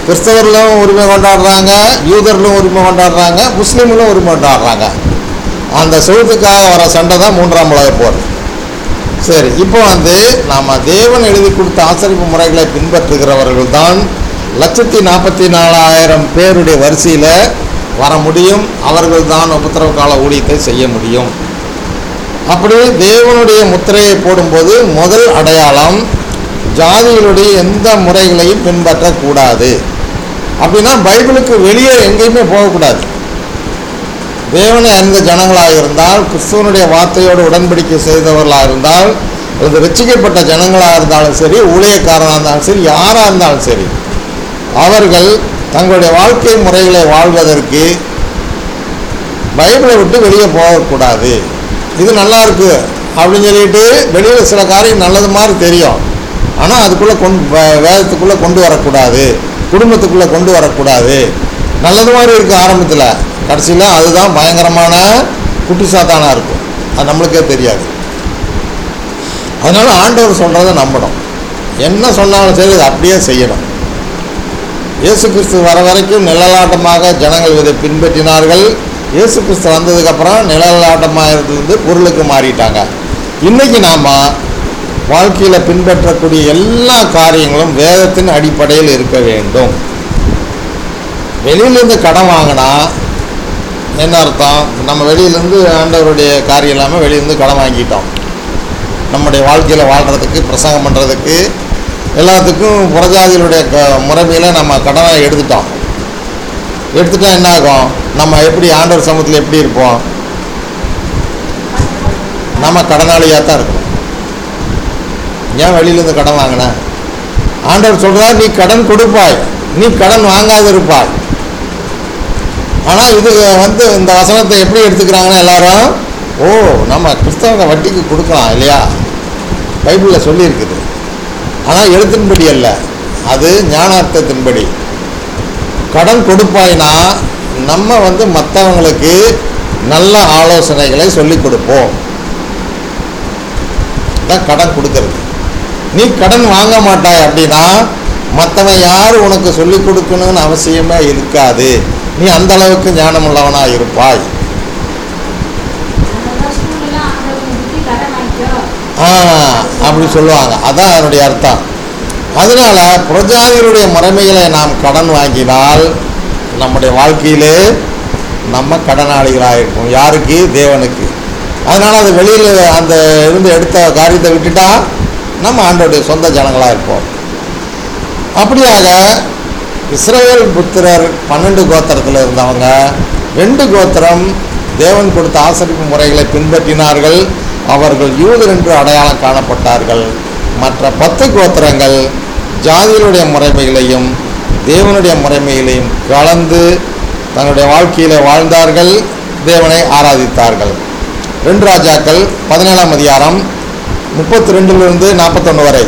கிறிஸ்தவர்களும் உரிமை கொண்டாடுறாங்க யூதர்களும் உரிமை கொண்டாடுறாங்க முஸ்லீம்களும் உரிமை கொண்டாடுறாங்க அந்த செவுத்துக்காக வர சண்டை தான் மூன்றாம் உலகப் போர் சரி இப்போ வந்து நாம் தேவன் எழுதி கொடுத்த ஆசரிப்பு முறைகளை பின்பற்றுகிறவர்கள் தான் லட்சத்தி நாற்பத்தி நாலாயிரம் பேருடைய வரிசையில் வர முடியும் அவர்கள் தான் உபத்திரவ கால ஊழியத்தை செய்ய முடியும் அப்படியே தேவனுடைய முத்திரையை போடும்போது முதல் அடையாளம் ஜாதிகளுடைய எந்த முறைகளையும் பின்பற்றக்கூடாது அப்படின்னா பைபிளுக்கு வெளியே எங்கேயுமே போகக்கூடாது தேவனை அறிந்த ஜனங்களாக இருந்தால் கிறிஸ்துவனுடைய வார்த்தையோடு உடன்படிக்கை செய்தவர்களாக இருந்தால் அல்லது ரட்சிக்கப்பட்ட ஜனங்களாக இருந்தாலும் சரி ஊழியக்காரனாக இருந்தாலும் சரி யாராக இருந்தாலும் சரி அவர்கள் தங்களுடைய வாழ்க்கை முறைகளை வாழ்வதற்கு பைபிளை விட்டு வெளியே போகக்கூடாது இது நல்லா இருக்கு அப்படின்னு சொல்லிட்டு வெளியில் சில காரியம் நல்லது மாதிரி தெரியும் ஆனால் அதுக்குள்ளே கொண்டு வே- வேதத்துக்குள்ளே கொண்டு வரக்கூடாது குடும்பத்துக்குள்ளே கொண்டு வரக்கூடாது நல்லது மாதிரி இருக்குது ஆரம்பத்தில் கடைசியில் அதுதான் பயங்கரமான குட்டி சாத்தானாக இருக்கும் அது நம்மளுக்கே தெரியாது அதனால் ஆண்டவர் சொல்கிறத நம்பணும் என்ன சொன்னாலும் சரி அதை அப்படியே செய்யணும் இயேசு கிறிஸ்து வர வரைக்கும் நிழலாட்டமாக ஜனங்கள் இதை பின்பற்றினார்கள் இயேசு கிறிஸ்து வந்ததுக்கப்புறம் நிழலாட்டமாக இருந்து பொருளுக்கு மாறிட்டாங்க இன்னைக்கு நாம் வாழ்க்கையில் பின்பற்றக்கூடிய எல்லா காரியங்களும் வேதத்தின் அடிப்படையில் இருக்க வேண்டும் வெளியிலேருந்து கடன் வாங்கினா என்ன அர்த்தம் நம்ம வெளியிலேருந்து ஆண்டவருடைய காரியம் இல்லாமல் வெளியிலேருந்து கடன் வாங்கிட்டோம் நம்முடைய வாழ்க்கையில் வாழ்கிறதுக்கு பிரசங்கம் பண்ணுறதுக்கு எல்லாத்துக்கும் புறஜாதிகளுடைய க முறைமையில் நம்ம கடனை எடுத்துட்டோம் எடுத்துட்டா என்ன ஆகும் நம்ம எப்படி ஆண்டவர் சமூகத்தில் எப்படி இருப்போம் நம்ம கடனாளியாக தான் இருக்கணும் ஏன் வெளியிலேருந்து கடன் வாங்கின ஆண்டவர் சொல்கிறார் நீ கடன் கொடுப்பாய் நீ கடன் வாங்காது இருப்பாய் ஆனால் இது வந்து இந்த வசனத்தை எப்படி எடுத்துக்கிறாங்கன்னா எல்லாரும் ஓ நம்ம கிறிஸ்தவங்க வட்டிக்கு கொடுக்கலாம் இல்லையா பைபிளில் சொல்லியிருக்குது ஆனால் எழுத்தின்படி அல்ல அது ஞானார்த்தத்தின்படி கடன் கொடுப்பாய்னா நம்ம வந்து மற்றவங்களுக்கு நல்ல ஆலோசனைகளை சொல்லிக் கொடுப்போம் தான் கடன் கொடுக்கறது நீ கடன் வாங்க மாட்டாய் அப்படின்னா மற்றவன் யார் உனக்கு சொல்லிக் கொடுக்கணும்னு அவசியமே இருக்காது நீ அந்த அளவுக்கு ஞானமுள்ளவனாக இருப்பாய் அந்த ஸ்கூல்லாம் ஆண்டவரை புத்தி கடன் வாங்கிக்கோ ஆ அப்படி சொல்லுவாங்க அதான் அதனுடைய அர்த்தம் அதனால புரஜாதிகளுடைய முறைமைகளை நாம் கடன் வாங்கினால் நம்முடைய வாழ்க்கையிலே நம்ம கடனாளிகளாக இருப்போம் யாருக்கு தேவனுக்கு அதனால் அது வெளியில் அந்த இருந்து எடுத்த காரியத்தை விட்டுட்டா நம்ம ஆண்டோடைய சொந்த ஜனங்களாக இருப்போம் அப்படியாக இஸ்ரவேல் புத்திரர் பன்னெண்டு கோத்திரத்தில் இருந்தவங்க ரெண்டு கோத்திரம் தேவன் கொடுத்த ஆசரிப்பு முறைகளை பின்பற்றினார்கள் அவர்கள் யூதர் என்று அடையாளம் காணப்பட்டார்கள் மற்ற பத்து கோத்திரங்கள் ஜாதிகளுடைய முறைமைகளையும் தேவனுடைய முறைமைகளையும் கலந்து தங்களுடைய வாழ்க்கையில் வாழ்ந்தார்கள் தேவனை ஆராதித்தார்கள் ரெண்டு ராஜாக்கள் பதினேழாம் அதிகாரம் முப்பத்தி ரெண்டிலிருந்து நாற்பத்தொன்று வரை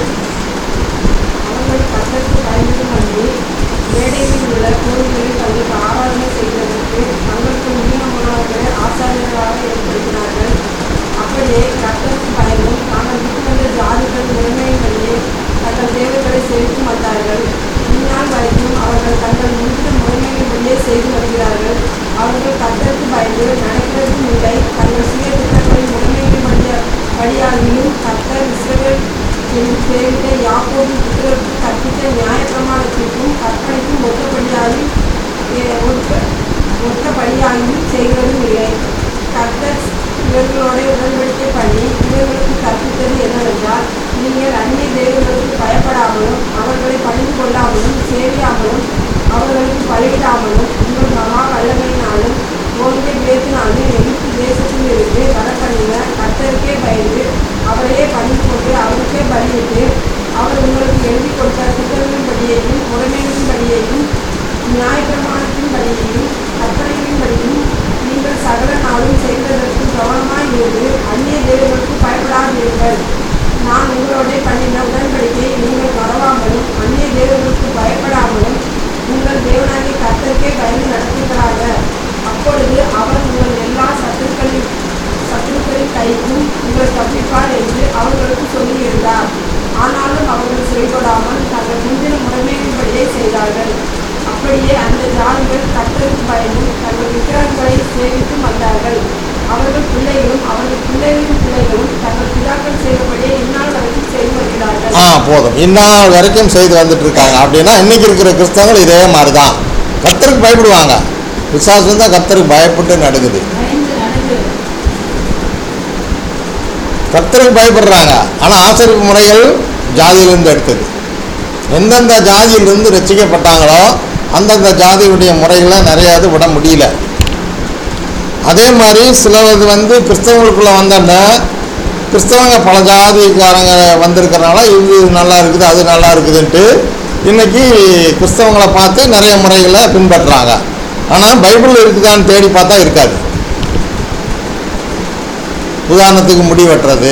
அவர்கள் கர்த்தருக்கு பயன்படும்படி மேடையில் உள்ள கோவில்களில் தங்களுக்கு ஆராதனை செய்வதற்கு தங்களுக்கு நியமனமாக ஆசாரியர்களாக ஏற்படுத்தினார்கள் அப்படியே கர்த்தருக்கு பயனும் தாங்கள் விட்டு வந்த ஜாதிகள் முறைமைகளிலே தங்கள் தேவைகளை செலுத்த மாட்டார்கள் இந்நாள் வரைக்கும் அவர்கள் தங்கள் முந்தின முறைமைகளிலே செய்து வருகிறார்கள் அவர்கள் கர்த்தருக்கு பயந்து நடக்கிறதும் இல்லை தங்கள் சுய திட்டங்களின் முறைமைகளின் வழியாகியும் கர்த்தர் இஸ்ரவேல் என்று பெயரிட்ட யாக்கோபின் புத்திரருக்கு கற்பித்த நியாயப்பிரமாணத்திற்கும் கற்பனைக்கும் ஒத்தபடியாயும் எ- ஒத்த ஒத்தபடியாயும் செய்கிறதும் இல்லை கர்த்தர் இவர்களோட உடன்படிக்கை பண்ணி இவர்களுக்கு கற்பித்தது என்னவென்றால் நீங்கள் அந்நிய தேவர்களுக்கு பயப்படாமலும் அவர்களை பணிந்து கொள்ளாமலும் சேவையாமலும் அவர்களுக்கு பலியிடாமலும் உங்கள் மகா வல்லமையினாலும் ஓங்கிய பேசினாலும் எகிப்து தேசத்தில் இருந்து வரப்பண்ணின கர்த்தருக்கே பயந்து அவரையே பணிந்து கொண்டு அவருக்கே பலியிட்டு அவர் உங்களுக்கு எழுதி கொடுத்த திட்டங்களின்படியையும் முறைமைகளின்படியையும் நியாயப்பிரமாணத்தின் படியையும் கற்பனைகளின் படியும் நீங்கள் சகல நாளும் செய்வதற்கு கவனமாய் இருந்து அந்நிய தேவர்களுக்கு பயப்படாதிருங்கள் நான் உங்களோட பண்ணின உடன்படிக்கை நீங்கள் மறவாமலும் அந்நிய தேவர்களுக்கு பயப்படாமலும் உங்கள் தேவனாகிய கர்த்தருக்கே பயந்து நடத்துகிறாங்க அப்பொழுது அவர் உங்கள் எல்லா சத்துருக்களின் சத்துருக்களின் கைக்கும் உங்களை தப்பிப்பார் என்று அவர்களுக்கு சொல்லியிருந்தார் ஆனாலும் அவர்கள் செயல்படாமல் தங்கள் முந்தின முறைமையின்படியே செய்தார்கள் அப்படியே அந்த ஜாதிகள் கர்த்தருக்கு பயந்தும் தங்கள் விக்கிரகங்களை சேவித்தும் வந்தார்கள் அவர்கள் பிள்ளைகளும் அவர்கள் பிள்ளைகளின் பிள்ளைகளும் தங்கள் பிதாக்கள் செய்தபடியே இந்நாள் வரைக்கும் செய்து வருகிறார்கள் ஆ போதும் இந்நாள் வரைக்கும் செய்து வந்துட்டு இருக்காங்க அப்படின்னா இன்னைக்கு இருக்கிற கிறிஸ்தவங்கள் இதே மாதிரி தான் கர்த்தருக்கு பயப்படுவாங்க விசுவாசம் தான் கர்த்தருக்கு பயப்பட்டு நடக்குது பயந்து நடந்து கர்த்தருக்கு பயப்படுறாங்க ஆனால் ஆசரிப்பு முறைகள் ஜாதியிலிருந்து எடுத்தது எந்தெந்த ஜாதியிலிருந்து ரசிக்கப்பட்டாங்களோ அந்தந்த ஜாதியுடைய முறைகளை நிறைய இது விட முடியல அதே மாதிரி சிலது வந்து கிறிஸ்தவங்களுக்குள்ளே வந்தோன்னா கிறிஸ்தவங்க பல ஜாதிக்காரங்க வந்திருக்கிறனால இது நல்லா இருக்குது அது நல்லா இருக்குதுன்ட்டு இன்னைக்கு கிறிஸ்தவங்களை பார்த்து நிறைய முறைகளை பின்பற்றுறாங்க ஆனால் பைபிள் இருக்குதான்னு தேடி பார்த்தா இருக்காது உதாரணத்துக்கு முடி வெட்டுறது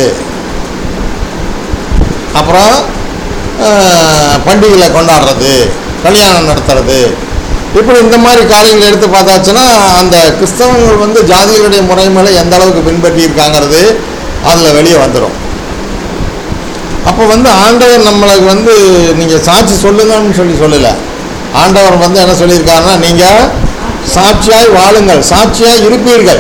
அப்புறம் ஆஹ், பண்டிகைகளை கொண்டாடுறது கல்யாணம் நடத்துறது இப்படி இந்த மாதிரி காரியங்களை எடுத்து பார்த்தாச்சுன்னா அந்த கிறிஸ்தவங்கள் வந்து ஜாதிகளுடைய முறை மேலே எந்த அளவுக்கு பின்பற்றி இருக்காங்கிறது அதில் வெளியே வந்துடும் அப்போ வந்து ஆண்டவர் நம்மளுக்கு வந்து நீங்கள் சாட்சி சொல்லுங்கன்னு சொல்லி சொல்லலை ஆண்டவர் வந்து என்ன சொல்லியிருக்காருன்னா நீங்கள் சாட்சியாய் வாழுங்கள் சாட்சியாய் இருப்பீர்கள்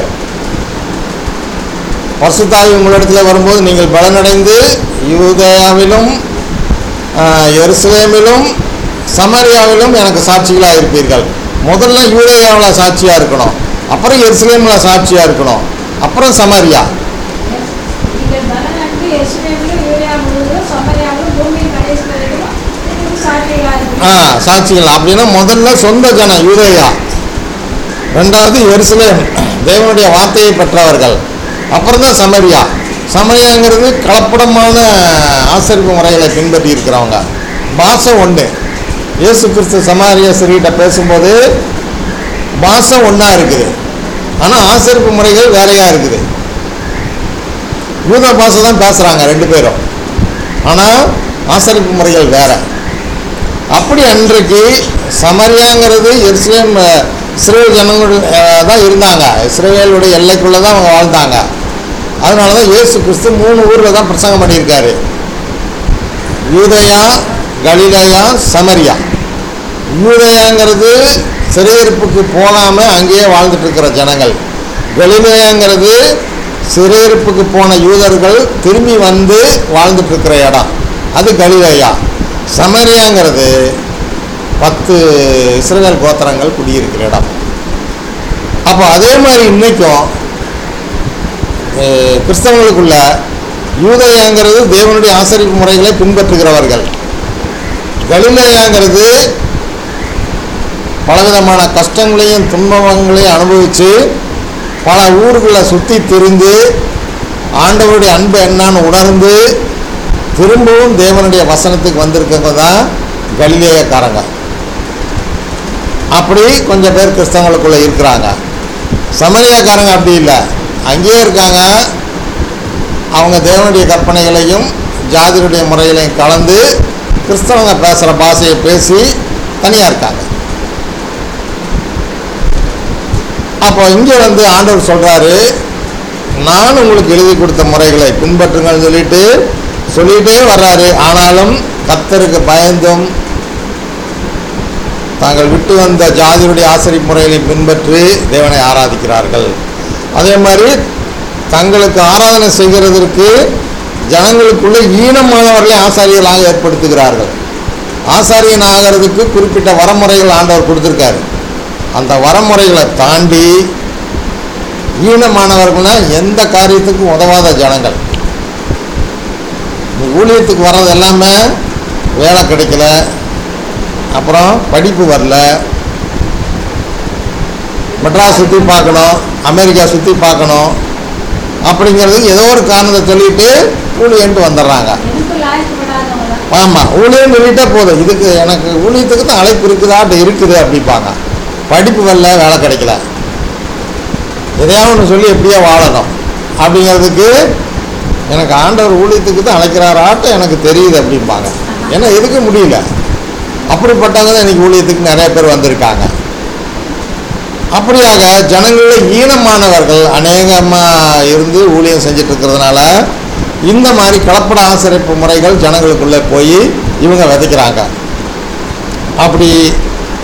பரிசுத்தாவி உங்களிடத்தில் வரும்போது நீங்கள் பலனடைந்து யூதேயாவிலும் ஆஹ், எருசலேமிலும் சமரியாவிலும் எனக்கு சாட்சிகளாக இருப்பீர்கள் முதல்ல யூதேயாவில் சாட்சியாக இருக்கணும் அப்புறம் எருசலேமில் சாட்சியாக இருக்கணும் அப்புறம் சமரியா நீங்கள் பலனன்று எஸ்ரேமிலும் யூரியா முழுவதும் சமரியாவிலும் பூமியின் கடைசி வரைக்கும் எனக்கு சாட்சிகளாக ஆ இருக்கிறீர்கள். சாட்சிகள் அப்படின்னா முதல்ல சொந்த ஜனம் யூதேயா ரெண்டாவது எருசலேம் தேவனுடைய வார்த்தையை பெற்றவர்கள் அப்புறம் தான் சமரியா சமரியாங்கிறது கலப்படமான ஆசரிப்பு முறைகளை பின்பற்றி இருக்கிறவங்க பாஷை ஒன்று இயேசு கிறிஸ்து சமாரிய ஸ்ரீகிட்ட பேசும்போது பாஷை ஒன்றா இருக்குது ஆனால் ஆசரிப்பு முறைகள் வேறையாக இருக்குது யூத பாஷை தான் பேசுகிறாங்க ரெண்டு பேரும் ஆனால் ஆசரிப்பு முறைகள் வேற அப்படி அன்றைக்கு சமரியாங்கிறது எருசலேம் அஹ், இஸ்ரேல் ஜனங்கள் அஹ், தான் இருந்தாங்க இஸ்ரேலுடைய எல்லைக்குள்ளே தான் அவங்க வாழ்ந்தாங்க அதனால தான் இயேசு கிறிஸ்து மூணு ஊரில் தான் பிரசங்கம் பண்ணியிருக்காரு யூதயா கலிலேயா சமரியா யூதயாங்கிறது சிறையிருப்புக்கு போகாமல் அங்கேயே வாழ்ந்துட்டு இருக்கிற ஜனங்கள் கலிலேயாங்கிறது சிறையிருப்புக்கு போன யூதர்கள் திரும்பி வந்து வாழ்ந்துட்டு இருக்கிற இடம் அது கலிலேயா சமரியாங்கிறது பத்து இஸ்ரேல் கோத்திரங்கள் குடியிருக்கிற இடம் அப்போ அதே மாதிரி இன்னைக்கும் அஹ், கிறிஸ்தவங்களுக்குள்ள யூதயாங்கிறது தேவனுடைய ஆசரிப்பு முறைகளை பின்பற்றுகிறவர்கள் கலிலேயாங்கிறது பலவிதமான கஷ்டங்களையும் துன்பங்களையும் அனுபவித்து பல ஊர்களை சுற்றி திரிந்து ஆண்டவருடைய அன்பு என்னன்னு உணர்ந்து திரும்பவும் தேவனுடைய வசனத்துக்கு வந்திருக்கவங்க தான் கலிலேயக்காரங்க அப்படி கொஞ்சம் பேர் கிறிஸ்தவங்களுக்குள்ளே இருக்கிறாங்க சமரியாக்காரங்க அப்படி இல்லை அங்கேயே இருக்காங்க அவங்க தேவனுடைய கற்பனைகளையும் ஜாதியுடைய முறைகளையும் கலந்து கிறிஸ்தவங்க பேசுகிற பாஷையை பேசி தனியாக இருக்காங்க அப்போ இங்கே வந்து ஆண்டவர் சொல்கிறாரு நான் உங்களுக்கு எழுதி கொடுத்த முறைகளை பின்பற்றுங்கள்னு சொல்லிட்டு சொல்லிகிட்டே வர்றாரு ஆனாலும் கர்த்தருக்கு பயந்தும் தாங்கள் விட்டு வந்த ஜாதியுடைய ஆசரிப்பு முறைகளை பின்பற்றி தேவனை ஆராதிக்கிறார்கள் அதே மாதிரி தங்களுக்கு ஆராதனை செய்கிறதற்கு ஜனங்களுக்குள்ள ஈனமானவர்களை ஆசாரியர்களாக ஏற்படுத்துகிறார்கள் ஆசாரியன் ஆகிறதுக்கு குறிப்பிட்ட வரமுறைகள் ஆண்டவர் கொடுத்துருக்காரு அந்த வரமுறைகளை தாண்டி ஈனமானவர்கள்னா எந்த காரியத்துக்கும் உதவாத ஜனங்கள் நீ ஊழியத்துக்கு வர்றது எல்லாமே வேலை கிடைக்கல அப்புறம் படிப்பு வரல மெட்ராஸ் சுற்றி பார்க்கணும் அமெரிக்கா சுற்றி பார்க்கணும் அப்படிங்கிறது ஏதோ ஒரு காரணத்தை சொல்லிட்டு ஊழியன்ட்டு வந்துடுறாங்க எனக்கு லாய்க்கப்படாதவங்கள ஆமாம் ஊழியம் சொல்லிட்டே போதும் இதுக்கு எனக்கு ஊழியத்துக்கு தான் அழைப்பு இருக்குதாட்ட இருக்குது அப்படிம்பாங்க படிப்பு வரல வேலை கிடைக்கல எதையாவது ஒன்று சொல்லி எப்படியோ வாழணும் அப்படிங்கிறதுக்கு எனக்கு ஆண்டவர் ஊழியத்துக்கு தான் அழைக்கிறாராட்ட எனக்கு தெரியுது அப்படிம்பாங்க ஏன்னா எதுக்க முடியல அப்படிப்பட்டவங்க தான் இன்னைக்கு ஊழியத்துக்கு நிறைய பேர் வந்திருக்காங்க அப்படியாக ஜனங்களில் ஈனமானவர்கள் அநேகமாக இருந்து ஊழியம் செஞ்சுட்டு இருக்கிறதுனால இந்த மாதிரி கலப்பட ஆசிரியப்பு முறைகள் ஜனங்களுக்குள்ளே போய் இவங்க விதைக்கிறாங்க அப்படி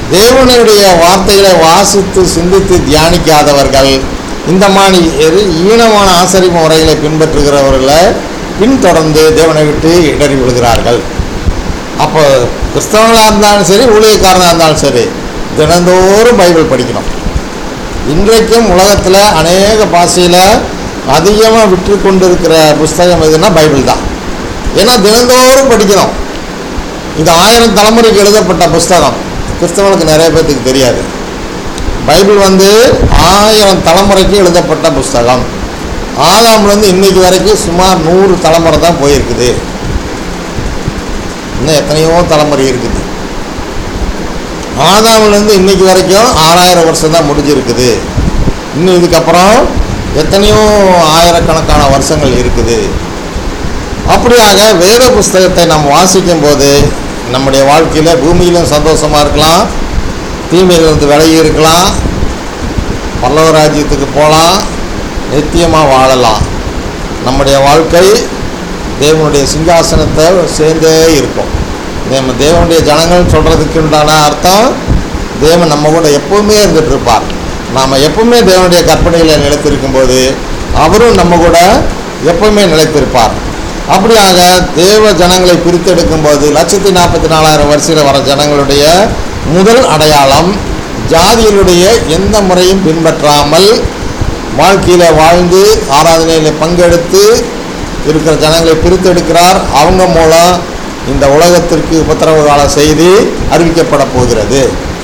தேவனுடைய வார்த்தைகளை வாசித்து சிந்தித்து தியானிக்காதவர்கள் இந்த மாதிரி எது ஈனமான ஆசரிப்பு முறைகளை பின்பற்றுகிறவர்களை பின்தொடர்ந்து தேவனை விட்டு இடறி விழுகிறார்கள் அப்போ கிறிஸ்தவங்களாக இருந்தாலும் சரி ஊழியக்காரனாக இருந்தாலும் சரி தினந்தோறும் பைபிள் படிக்கணும் இன்றைக்கும் உலகத்தில் அநேக பாஷையில் அதிகமாக விற்று கொண்டிருக்கிற புஸ்தகம் எதுனா பைபிள் தான் ஏன்னா தினந்தோறும் படிக்கணும் இது ஆயிரம் தலைமுறைக்கு எழுதப்பட்ட புஸ்தகம் கிறிஸ்தவனுக்கு நிறைய பேர்த்துக்கு தெரியாது பைபிள் வந்து ஆயிரம் தலைமுறைக்கு எழுதப்பட்ட புஸ்தகம் ஆதாம்லேருந்து இன்னைக்கு வரைக்கும் சுமார் நூறு தலைமுறை தான் போயிருக்குது இன்னும் எத்தனையோ தலைமுறை இருக்குது ஆதாம்லேருந்து இன்னைக்கு வரைக்கும் ஆறாயிரம் வருஷம் தான் முடிஞ்சிருக்குது இன்னும் இதுக்கப்புறம் எத்தனையோ ஆயிரக்கணக்கான வருஷங்கள் இருக்குது அப்படியாக வேத புஸ்தகத்தை நாம் வாசிக்கும் போது நம்முடைய வாழ்க்கையில் பூமியிலும் சந்தோஷமாக இருக்கலாம் தீமையிலிருந்து விலகி இருக்கலாம் பல்லவ ராஜ்யத்துக்கு போகலாம் நித்தியமாக வாழலாம் நம்முடைய வாழ்க்கை தேவனுடைய சிங்காசனத்தை சேர்ந்தே இருக்கும் நம்ம தேவனுடைய ஜனங்கள் சொல்கிறதுக்கு உண்டான அர்த்தம் தேவன் நம்ம கூட எப்பவுமே இருந்துட்டு இருப்பார் நாம் எப்பவுமே தேவனுடைய கற்பனையில் நிலைத்திருக்கும் போது அவரும் நம்ம கூட எப்பவுமே நிலைத்திருப்பார் அப்படியாக தேவ ஜனங்களை பிரித்தெடுக்கும் போது லட்சத்தி நாற்பத்தி நாலாயிரம் வரிசையில் வர ஜனங்களுடைய முதல் அடையாளம் ஜாதிகளுடைய எந்த முறையும் பின்பற்றாமல் வாழ்க்கையில் வாழ்ந்து ஆராதனையில் பங்கெடுத்து இருக்கிற ஜனங்களை பிரித்தெடுக்கிறார் அவங்க மூலம் இந்த உலகத்திற்கு உபத்திரவ கால செய்தி அறிவிக்கப்பட போகிறது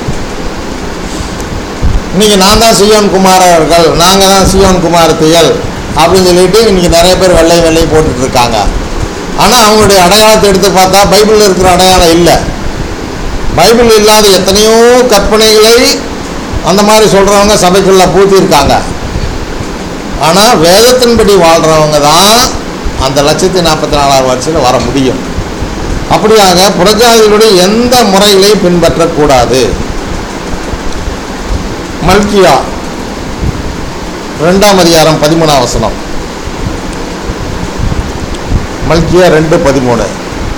இன்னைக்கு நான் தான் சியோன் குமாரர்கள் நாங்கள் தான் சியோன் குமாரத்திகள் அப்படின்னு சொல்லிட்டு இன்னைக்கு நிறைய பேர் வெள்ளை வெள்ளை போட்டுட்டு இருக்காங்க ஆனால் அவங்களுடைய அடையாளத்தை எடுத்து பார்த்தா பைபிளில் இருக்கிற அடையாளம் இல்லை பைபிள் இல்லாத எத்தனையோ கற்பனைகளை அந்த மாதிரி சொல்கிறவங்க சபைக்குள்ளே பூத்திருக்காங்க ஆனால் வேதத்தின்படி வாழ்கிறவங்க தான் அந்த லட்சத்தி நாற்பத்தி நாலாயிரம் வருஷத்தில் வர முடியும் அப்படியாக புறஜாதிகளுடைய எந்த முறைகளையும் பின்பற்றக்கூடாது மல்கியா ரெண்டாம் அதிகாரம் பதிமூணாம் வசனம் மல்கியா ரெண்டு பதிமூணு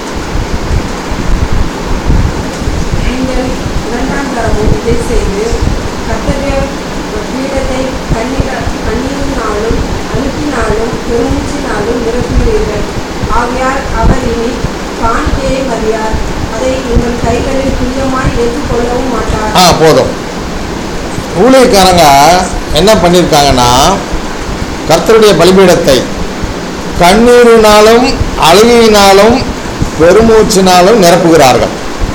நீங்கள் இரண்டாம் தரமும் இதை செய்து கர்த்தருடைய பீடத்தை கண்ணீர கண்ணீரினாலும் அழுத்தினாலும் பெருமூச்சினாலும் நிரப்புகிறீர்கள் ஆகையால் அவர் இனி காணிக்கையை மறியார் அதை உங்கள் கைகளில் துரியமாய் ஏற்றுக்கொள்ளவும் மாட்டார் ஆ போதும் ஊழியக்காரங்க என்ன பண்ணியிருக்காங்கன்னா கர்த்தருடைய பலிபீடத்தை கண்ணீரினாலும் அழுகையினாலும் பெருமூச்சினாலும் நிரப்புகிறார்கள்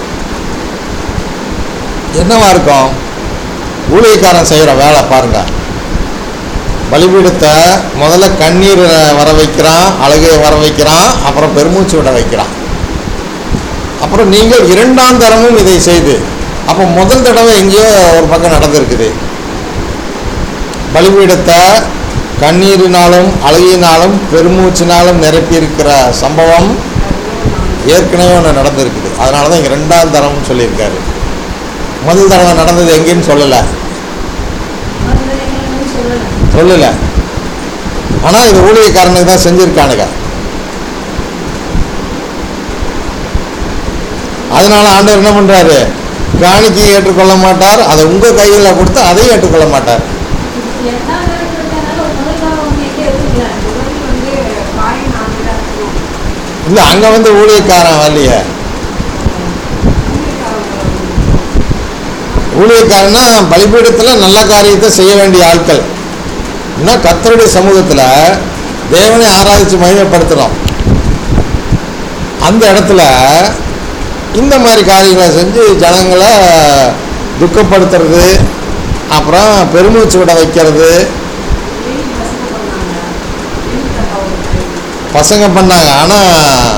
என்னவா இருக்கும் ஊழியக்காரன் செய்கிற வேலை பாருங்க பலிபீடத்தை முதல்ல கண்ணீர் வர வைக்கிறான் அழுகையை வர வைக்கிறான் அப்புறம் பெருமூச்சு விட வைக்கிறான் அப்புறம் நீங்கள் இரண்டாம் தரமும் இதை செய்து அப்போ முதல் தடவை எங்கேயோ ஒரு பக்கம் நடந்திருக்குது பலிபீடத்தை கண்ணீரினாலும் அழுகையினாலும் பெருமூச்சினாலும் நிரப்பியிருக்கிற சம்பவம் ஏற்கனவே ஒன்று நடந்திருக்குது அதனால தான் இங்கே ரெண்டாம் தரம்னு சொல்லியிருக்காரு முதல் தடவை நடந்தது எங்கேன்னு சொல்லலை மறுதலைகள்னு சொல்லலை சொல்லலை ஆனால் இது ஊழியக்காரனுக்கு தான் செஞ்சுருக்கானுங்க அதனால ஆண்டவர் என்ன பண்ணுறாரு காணிக்கையை ஏற்றுக்கொள்ள மாட்டார் அதை உங்கள் கையில் கொடுத்து அதையும் ஏற்றுக்கொள்ள மாட்டார் எட்டாம் தரத்தில் இருக்கிறதுனால ஒரு முதல் தரம் ஒன்று எங்கே எடுத்துக்கலாம் முதல் வந்து காயின் ஆண்டுல இருக்கணும் இல்லை அங்கே வந்து ஊழியக்காரன் வரலையே ஊழியக்காரன்னா பலிபீடத்தில் நல்ல காரியத்தை செய்ய வேண்டிய ஆட்கள் இன்னும் கர்த்தருடைய சமூகத்தில் தேவனை ஆராய்ச்சி மகிமைப்படுத்தணும் அந்த இடத்துல இந்த மாதிரி காரியங்களை செஞ்சு ஜனங்களை துக்கப்படுத்துறது அப்புறம் பெருமூச்சு விட வைக்கிறது வீண் பசங்க பண்ணாங்க வீண் தப்பாவுக்கு பசங்க பண்ணாங்க ஆனால்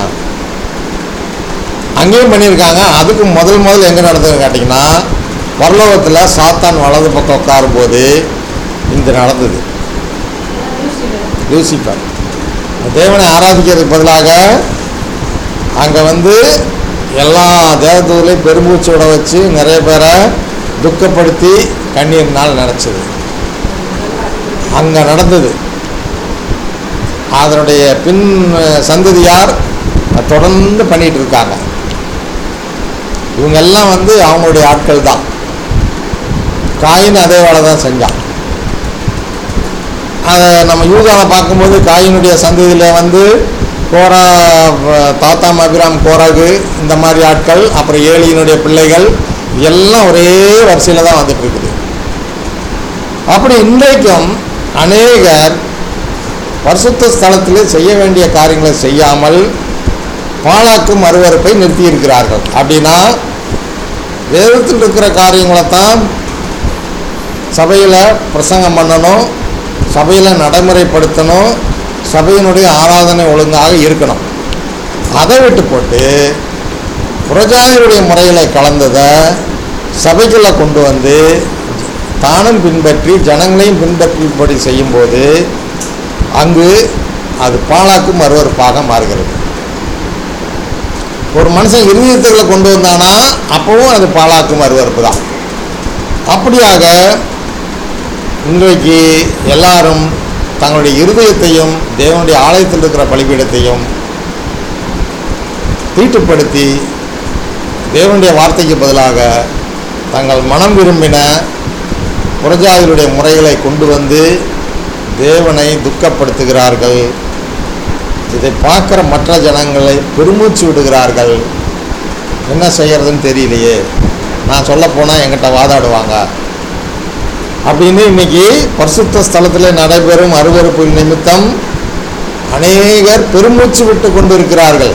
அங்கேயும் பண்ணியிருக்காங்க அதுக்கு முதல் முதல் எங்கே நடந்ததுன்னு கேட்டிங்கன்னா பரலோகத்தில் சாத்தான் வலது பக்கம் உட்காரும்போது இந்த நடந்தது லூசிஃபர் தேவனை ஆராதிக்கிறதுக்கு பதிலாக அங்கே வந்து எல்லா தேவதூர்லையும் பெருமூச்சு விட வச்சு நிறைய பேரை துக்கப்படுத்தி கண்ணீர்னால் நினச்சது அங்கே நடந்தது அதனுடைய பின் சந்ததியார் அதை தொடர்ந்து பண்ணிட்டு இருக்காங்க இவங்க எல்லாம் வந்து அவங்களுடைய ஆட்கள் தான் காயின் அதே வேலை தான் செஞ்சான் அதை நம்ம யூதாவை பார்க்கும்போது காயினுடைய சந்ததியில் வந்து கோரா வ- தாத்தாம் அபிராம் கோராகு இந்த மாதிரி ஆட்கள் அப்புறம் ஏழியினுடைய பிள்ளைகள் எல்லாம் ஒரே வரிசையில் தான் வந்துட்டு இருக்குது அப்படி இன்றைக்கும் அநேகர் பரிசுத்த ஸ்தலத்திலே செய்ய வேண்டிய காரியங்களை செய்யாமல் பாழாக்கும் அருவருப்பை நிறுத்தியிருக்கிறார்கள் அப்படின்னா வேதத்தில் இருக்கிற காரியங்களை தான் சபையில் பிரசங்கம் பண்ணணும் சபையில் நடைமுறைப்படுத்தணும் சபையினுடைய ஆராதனை ஒழுங்காக இருக்கணும் அதை விட்டு போட்டு புரஜாதியுடைய முறையில் கலந்ததை சபைக்குள்ளே கொண்டு வந்து தானும் பின்பற்றி ஜனங்களையும் பின்பற்றும்படி செய்யும்போது அங்கு அது பாழாக்கும் அருவருப்பாக மாறுகிறது ஒரு மனுஷன் இருதயத்துக்குள்ள கொண்டு வந்தானா அப்பவும் அது பாழாக்கும் அருவருப்பு தான் அப்படியாக இன்றைக்கு எல்லாரும் தங்களுடைய இருதயத்தையும் தேவனுடைய ஆலயத்தில் இருக்கிற பலிபீடத்தையும் தீட்டுப்படுத்தி தேவனுடைய வார்த்தைக்கு பதிலாக தங்கள் மனம் விரும்பின புரஜாதிகளுடைய முறைகளை கொண்டு வந்து தேவனை துக்கப்படுத்துகிறார்கள் இதை பார்க்குற மற்ற ஜனங்களை பெருமூச்சு விடுகிறார்கள் என்ன செய்யறதுன்னு தெரியலையே நான் சொல்ல போனால் என்கிட்ட வாதாடுவாங்க அப்படின்னு இன்னைக்கு பரிசுத்த ஸ்தலத்தில் நடைபெறும் அருவருப்பு நிமித்தம் அநேகர் பெருமூச்சு விட்டு கொண்டிருக்கிறார்கள்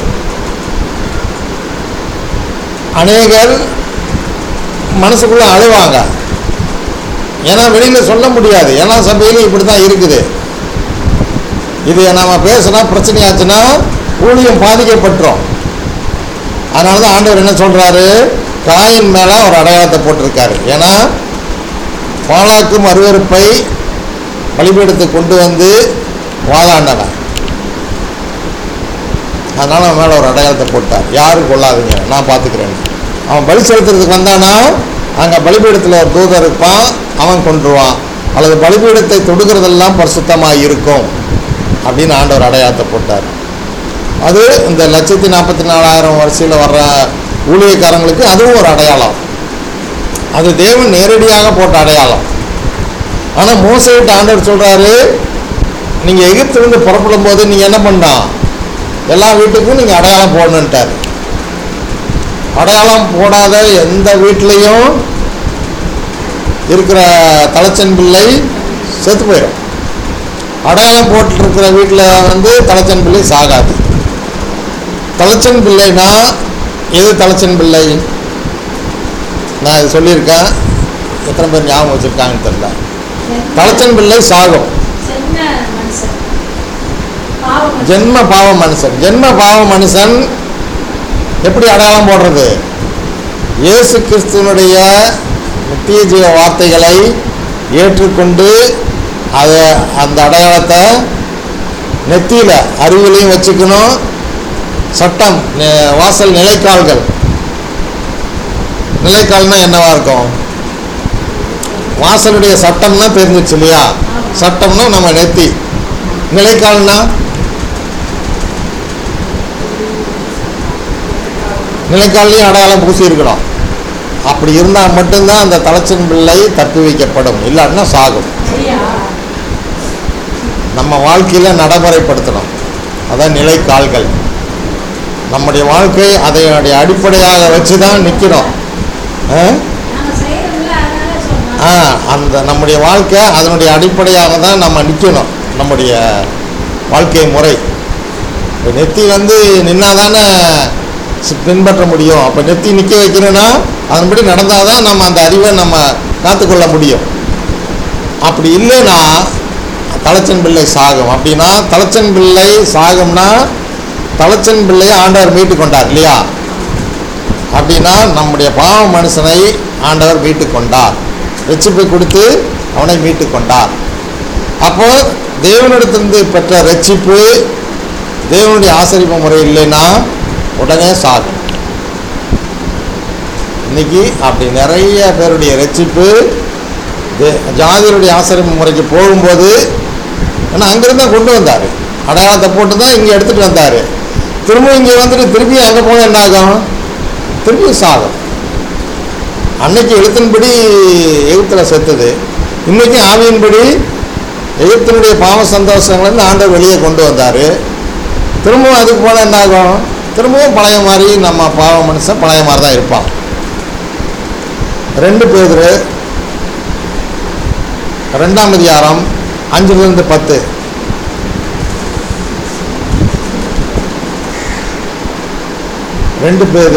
அநேகர் மனசுக்குள்ள அழுவாங்க ஏன்னா வெளியில் சொல்ல முடியாது ஏன்னா சபையிலும் இப்படி தான் இருக்குது இது நம்ம பேசுனா பிரச்சனையாச்சுன்னா ஊழியம் பாதிக்கப்பட்டுரும் அதனால தான் ஆண்டவர் என்ன சொல்கிறாரு காயின் மேலே ஒரு அடையாளத்தை போட்டிருக்காரு ஏன்னா பாலாக்கும் அருவருப்பை பலிபீடத்துக்கு கொண்டு வந்து வாதாண்டவன் அதனால் அவன் மேலே ஒரு அடையாளத்தை போட்டார் யாரும் கொள்ளாதீங்க நான் பார்த்துக்கிறேன் அவன் பலி செலுத்துறதுக்கு வந்தானா அங்கே பலிபீடத்தில் ஒரு தூதர் இருப்பான் அவன் கொன்றுவான் அல்லது பலிபீடத்தை தொடுகிறதெல்லாம் பரிசுத்தமாக இருக்கும் அப்படின்னு ஆண்டவர் அடையாளத்தை போட்டார் அது இந்த லட்சத்தி நாற்பத்தி நாலாயிரம் வரிசையில் வர்ற ஊழியக்காரங்களுக்கு அதுவும் ஒரு அடையாளம் அது தேவன் நேரடியாக போட்ட அடையாளம் ஆனால் மோசையிட்ட ஆண்டவர் சொல்கிறாரு நீங்கள் எகிப்திலிருந்து புறப்படும் போது நீங்கள் என்ன பண்ணலாம் எல்லா வீட்டுக்கும் நீங்கள் அடையாளம் போடணுன்ட்டார் அடையாளம் போடாத எந்த வீட்லேயும் இருக்கிற தலைச்சன் பிள்ளை செத்து போயிடும் அடையாளம் போட்டுருக்கிற வீட்டில் வந்து தலைச்சன் பிள்ளை சாகாது தலைச்சன் பிள்ளைனா எது தலைச்சன் பிள்ளை நான் இது சொல்லியிருக்கேன் எத்தனை பேர் ஞாபகம் வச்சுருக்காங்கன்னு தெரியல தலைச்சன் பிள்ளை சாகும் சென்ன மனுஷன் பாவ மனுஷன். ஜென்ம பாவ மனுஷன் ஜென்ம பாவ மனுஷன் எப்படி அடையாளம் போடுறது இயேசு கிறிஸ்துவனுடைய நித்திய ஜீவ வார்த்தைகளை ஏற்றுக்கொண்டு அதை அந்த அடையாளத்தை நெத்தியில் அருவிலையும் வச்சுக்கணும் சட்டம் நெ- வாசல் நிலைக்கால்கள் நிலைக்கால்னா என்னவா இருக்கும் வாசலுடைய சட்டம்னா தெரிஞ்சிச்சு இல்லையா சட்டம்னா நம்ம நெத்தி நிலைக்கால்னா நிலைக்கால்லையும் அடையாளம் பூசி இருக்கணும் அப்படி இருந்தால் மட்டும்தான் அந்த தலைச்சன் பிள்ளை தப்பி வைக்கப்படும் இல்லாட்டினா சாகும் சரியா நம்ம வாழ்க்கையில் நடைமுறைப்படுத்தணும் அதான் நிலைக்கால்கள் நம்முடைய வாழ்க்கை அதனுடைய அடிப்படையாக வச்சு தான் நிற்கணும் நாங்க செய்யறதில்ல அதனால சொல்றோம் ஆ அந்த நம்முடைய வாழ்க்கை அதனுடைய அடிப்படையாக தான் நம்ம நிற்கணும் நம்முடைய வாழ்க்கை முறை இப்போ நெத்தி வந்து நின்னா தானே பின்பற்ற முடியும் அப்போ நெத்தி நிற்க வைக்கணும்னா அதன்படி நடந்தால் தான் நம்ம அந்த அறிவை நம்ம காத்துக்கொள்ள முடியும் அப்படி இல்லைன்னா தலைச்சன் பிள்ளை சாகும் அப்படின்னா தலைச்சன் பிள்ளை சாகும்னா தலைச்சன் பிள்ளையை ஆண்டவர் மீட்டு கொண்டார் இல்லையா அப்படின்னா நம்முடைய பாவ மனுஷனை ஆண்டவர் மீட்டு கொண்டார் ரட்சிப்பை கொடுத்து அவனை மீட்டு கொண்டார் அப்போ தேவனிடத்திலிருந்து பெற்ற ரட்சிப்பு தேவனுடைய ஆசரிப்பு முறை இல்லைன்னா உடனே சாகும் இன்னைக்கு அப்படி நிறைய பேருடைய ரட்சிப்பு தே- ஜாதியருடைய ஆசரிப்பு முறைக்கு போகும்போது ஏன்னா அங்கிருந்து தான் கொண்டு வந்தார் அடையாளத்தை போட்டு தான் இங்கே எடுத்துகிட்டு வந்தார் திரும்ப இங்கே வந்துட்டு திருப்பி அங்கே போனால் என்ன ஆகும் திருப்பி சாகும் அன்னைக்கு எழுத்தின்படி எகிப்தில் செத்துது இன்னைக்கு ஆவியின்படி எகிப்தினுடைய பாவ சந்தோஷங்கள்னு ஆண்டவர் வெளியே கொண்டு வந்தார் திரும்பவும் அதுக்கு போனால் என்ன ஆகும் திரும்பவும் பழைய மாதிரி நம்ம பாவ மனுஷன் பழைய மாதிரி தான் இருப்பான் ரெண்டு பேர் ரெண்டாம் அதிகாரம் அஞ்சுலேருந்து பத்து ரெண்டு பேர்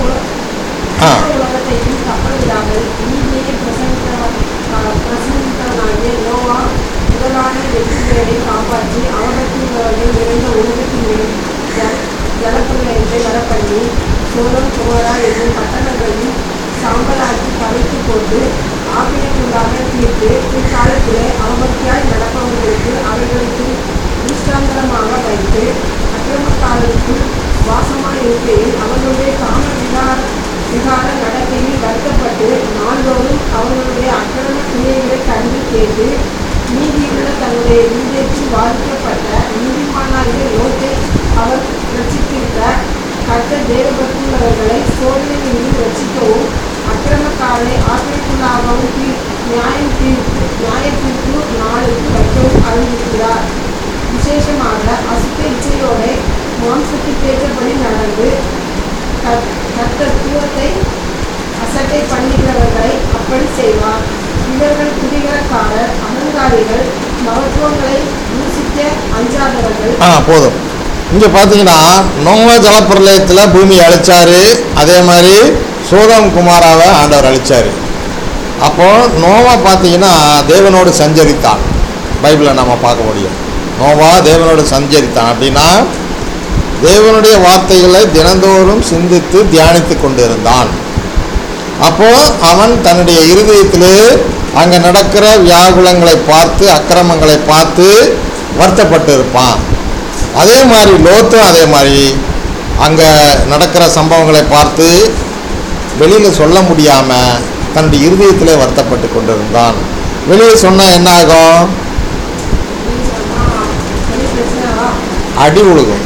ஆ. உலகத்தையும் கப்பலிடாமல் நீதியை பிரசங்கித்த- பிரசங்கித்தவனாகிய நோவா முதலான வெற்றிகளை காப்பாற்றி அவர்களுடைய நிறைந்த உலகத்தின் மேல் ஜல- ஜலப்பிரளயத்தை வரப்பண்ணி சோதம் குமரா என்னும் பட்டணங்களையும் சாம்பலாக்கி பறித்து போட்டு ஆபியத்துள்ளாக தீர்த்து பிற்காலத்திலே அவமத்தியாய் நடப்பவர்களுக்கு அவர்களுக்கு திருஷ்டாந்தரமாக வைத்து அக்கிரமக்காரருக்குள் வாசமாய் இருக்கையில் அவர்களுடைய காம விகார விகார நடக்கையில் வருத்தப்பட்டு நாள்தோறும் அவர்களுடைய அக்கிரம கிரியைகளை கண்டு கேட்டு நீதியுள்ள தன்னுடைய நீதிக்கு பாதிக்கப்பட்ட நீதிமானாகிய லோத்தை அவர் ரட்சித்திருக்க கர்த்தர் தேவபக்தியுள்ளவர்களை சோதனையிலிருந்து ரட்சிக்கவும் அக்கிரமக்காரரை ஆக்கிரமிக்குள்ளாகவும் தீர் நியாயம் தீர்ப்பு நியாயத்திற்கு நாளுக்கு வைக்கவும் அறிந்திருக்கிறார் விசேஷமாக அசுத்த இச்சையோட மாம்சத்துக்கு ஏற்றபடி நடந்து கர்த்- கர்த்தர் தூரத்தை அசட்டை பண்ணுகிறவர்களை அப்படி செய்வார் இவர்கள் குதிகரக்காரர் அகங்காரிகள் மகத்துவங்களை தூசிக்க அஞ்சாதவர்கள் ஆ போதும் இங்கே பார்த்தீங்கன்னா நோவ ஜலப்பிரளயத்தில் பூமியை அழிச்சாரு அதே மாதிரி சோதம் குமாராவை ஆண்டவர் அழிச்சாரு அப்போ நோவா பார்த்தீங்கன்னா தேவனோடு சஞ்சரித்தான் பைபிளில் நம்ம பார்க்க முடியும் நோவா தேவனோடு சஞ்சரித்தான் அப்படின்னா தேவனுடைய வார்த்தைகளை தினந்தோறும் சிந்தித்து தியானித்து கொண்டிருந்தான் அப்போ அவன் தன்னுடைய இருதயத்திலே அங்கே நடக்கிற வியாகுலங்களை பார்த்து அக்கிரமங்களை பார்த்து வருத்தப்பட்டு இருப்பான் அதே மாதிரி லோத்தும் அதே மாதிரி அங்கே நடக்கிற சம்பவங்களை பார்த்து வெளியில் சொல்ல முடியாமல் தன்னுடைய இருதயத்திலே வருத்தப்பட்டு கொண்டிருந்தான் வெளியே சொன்னால் என்ன ஆகும் அப்படின்னு சொன்னா பெரிய பிரச்சனை அடி உழுகும்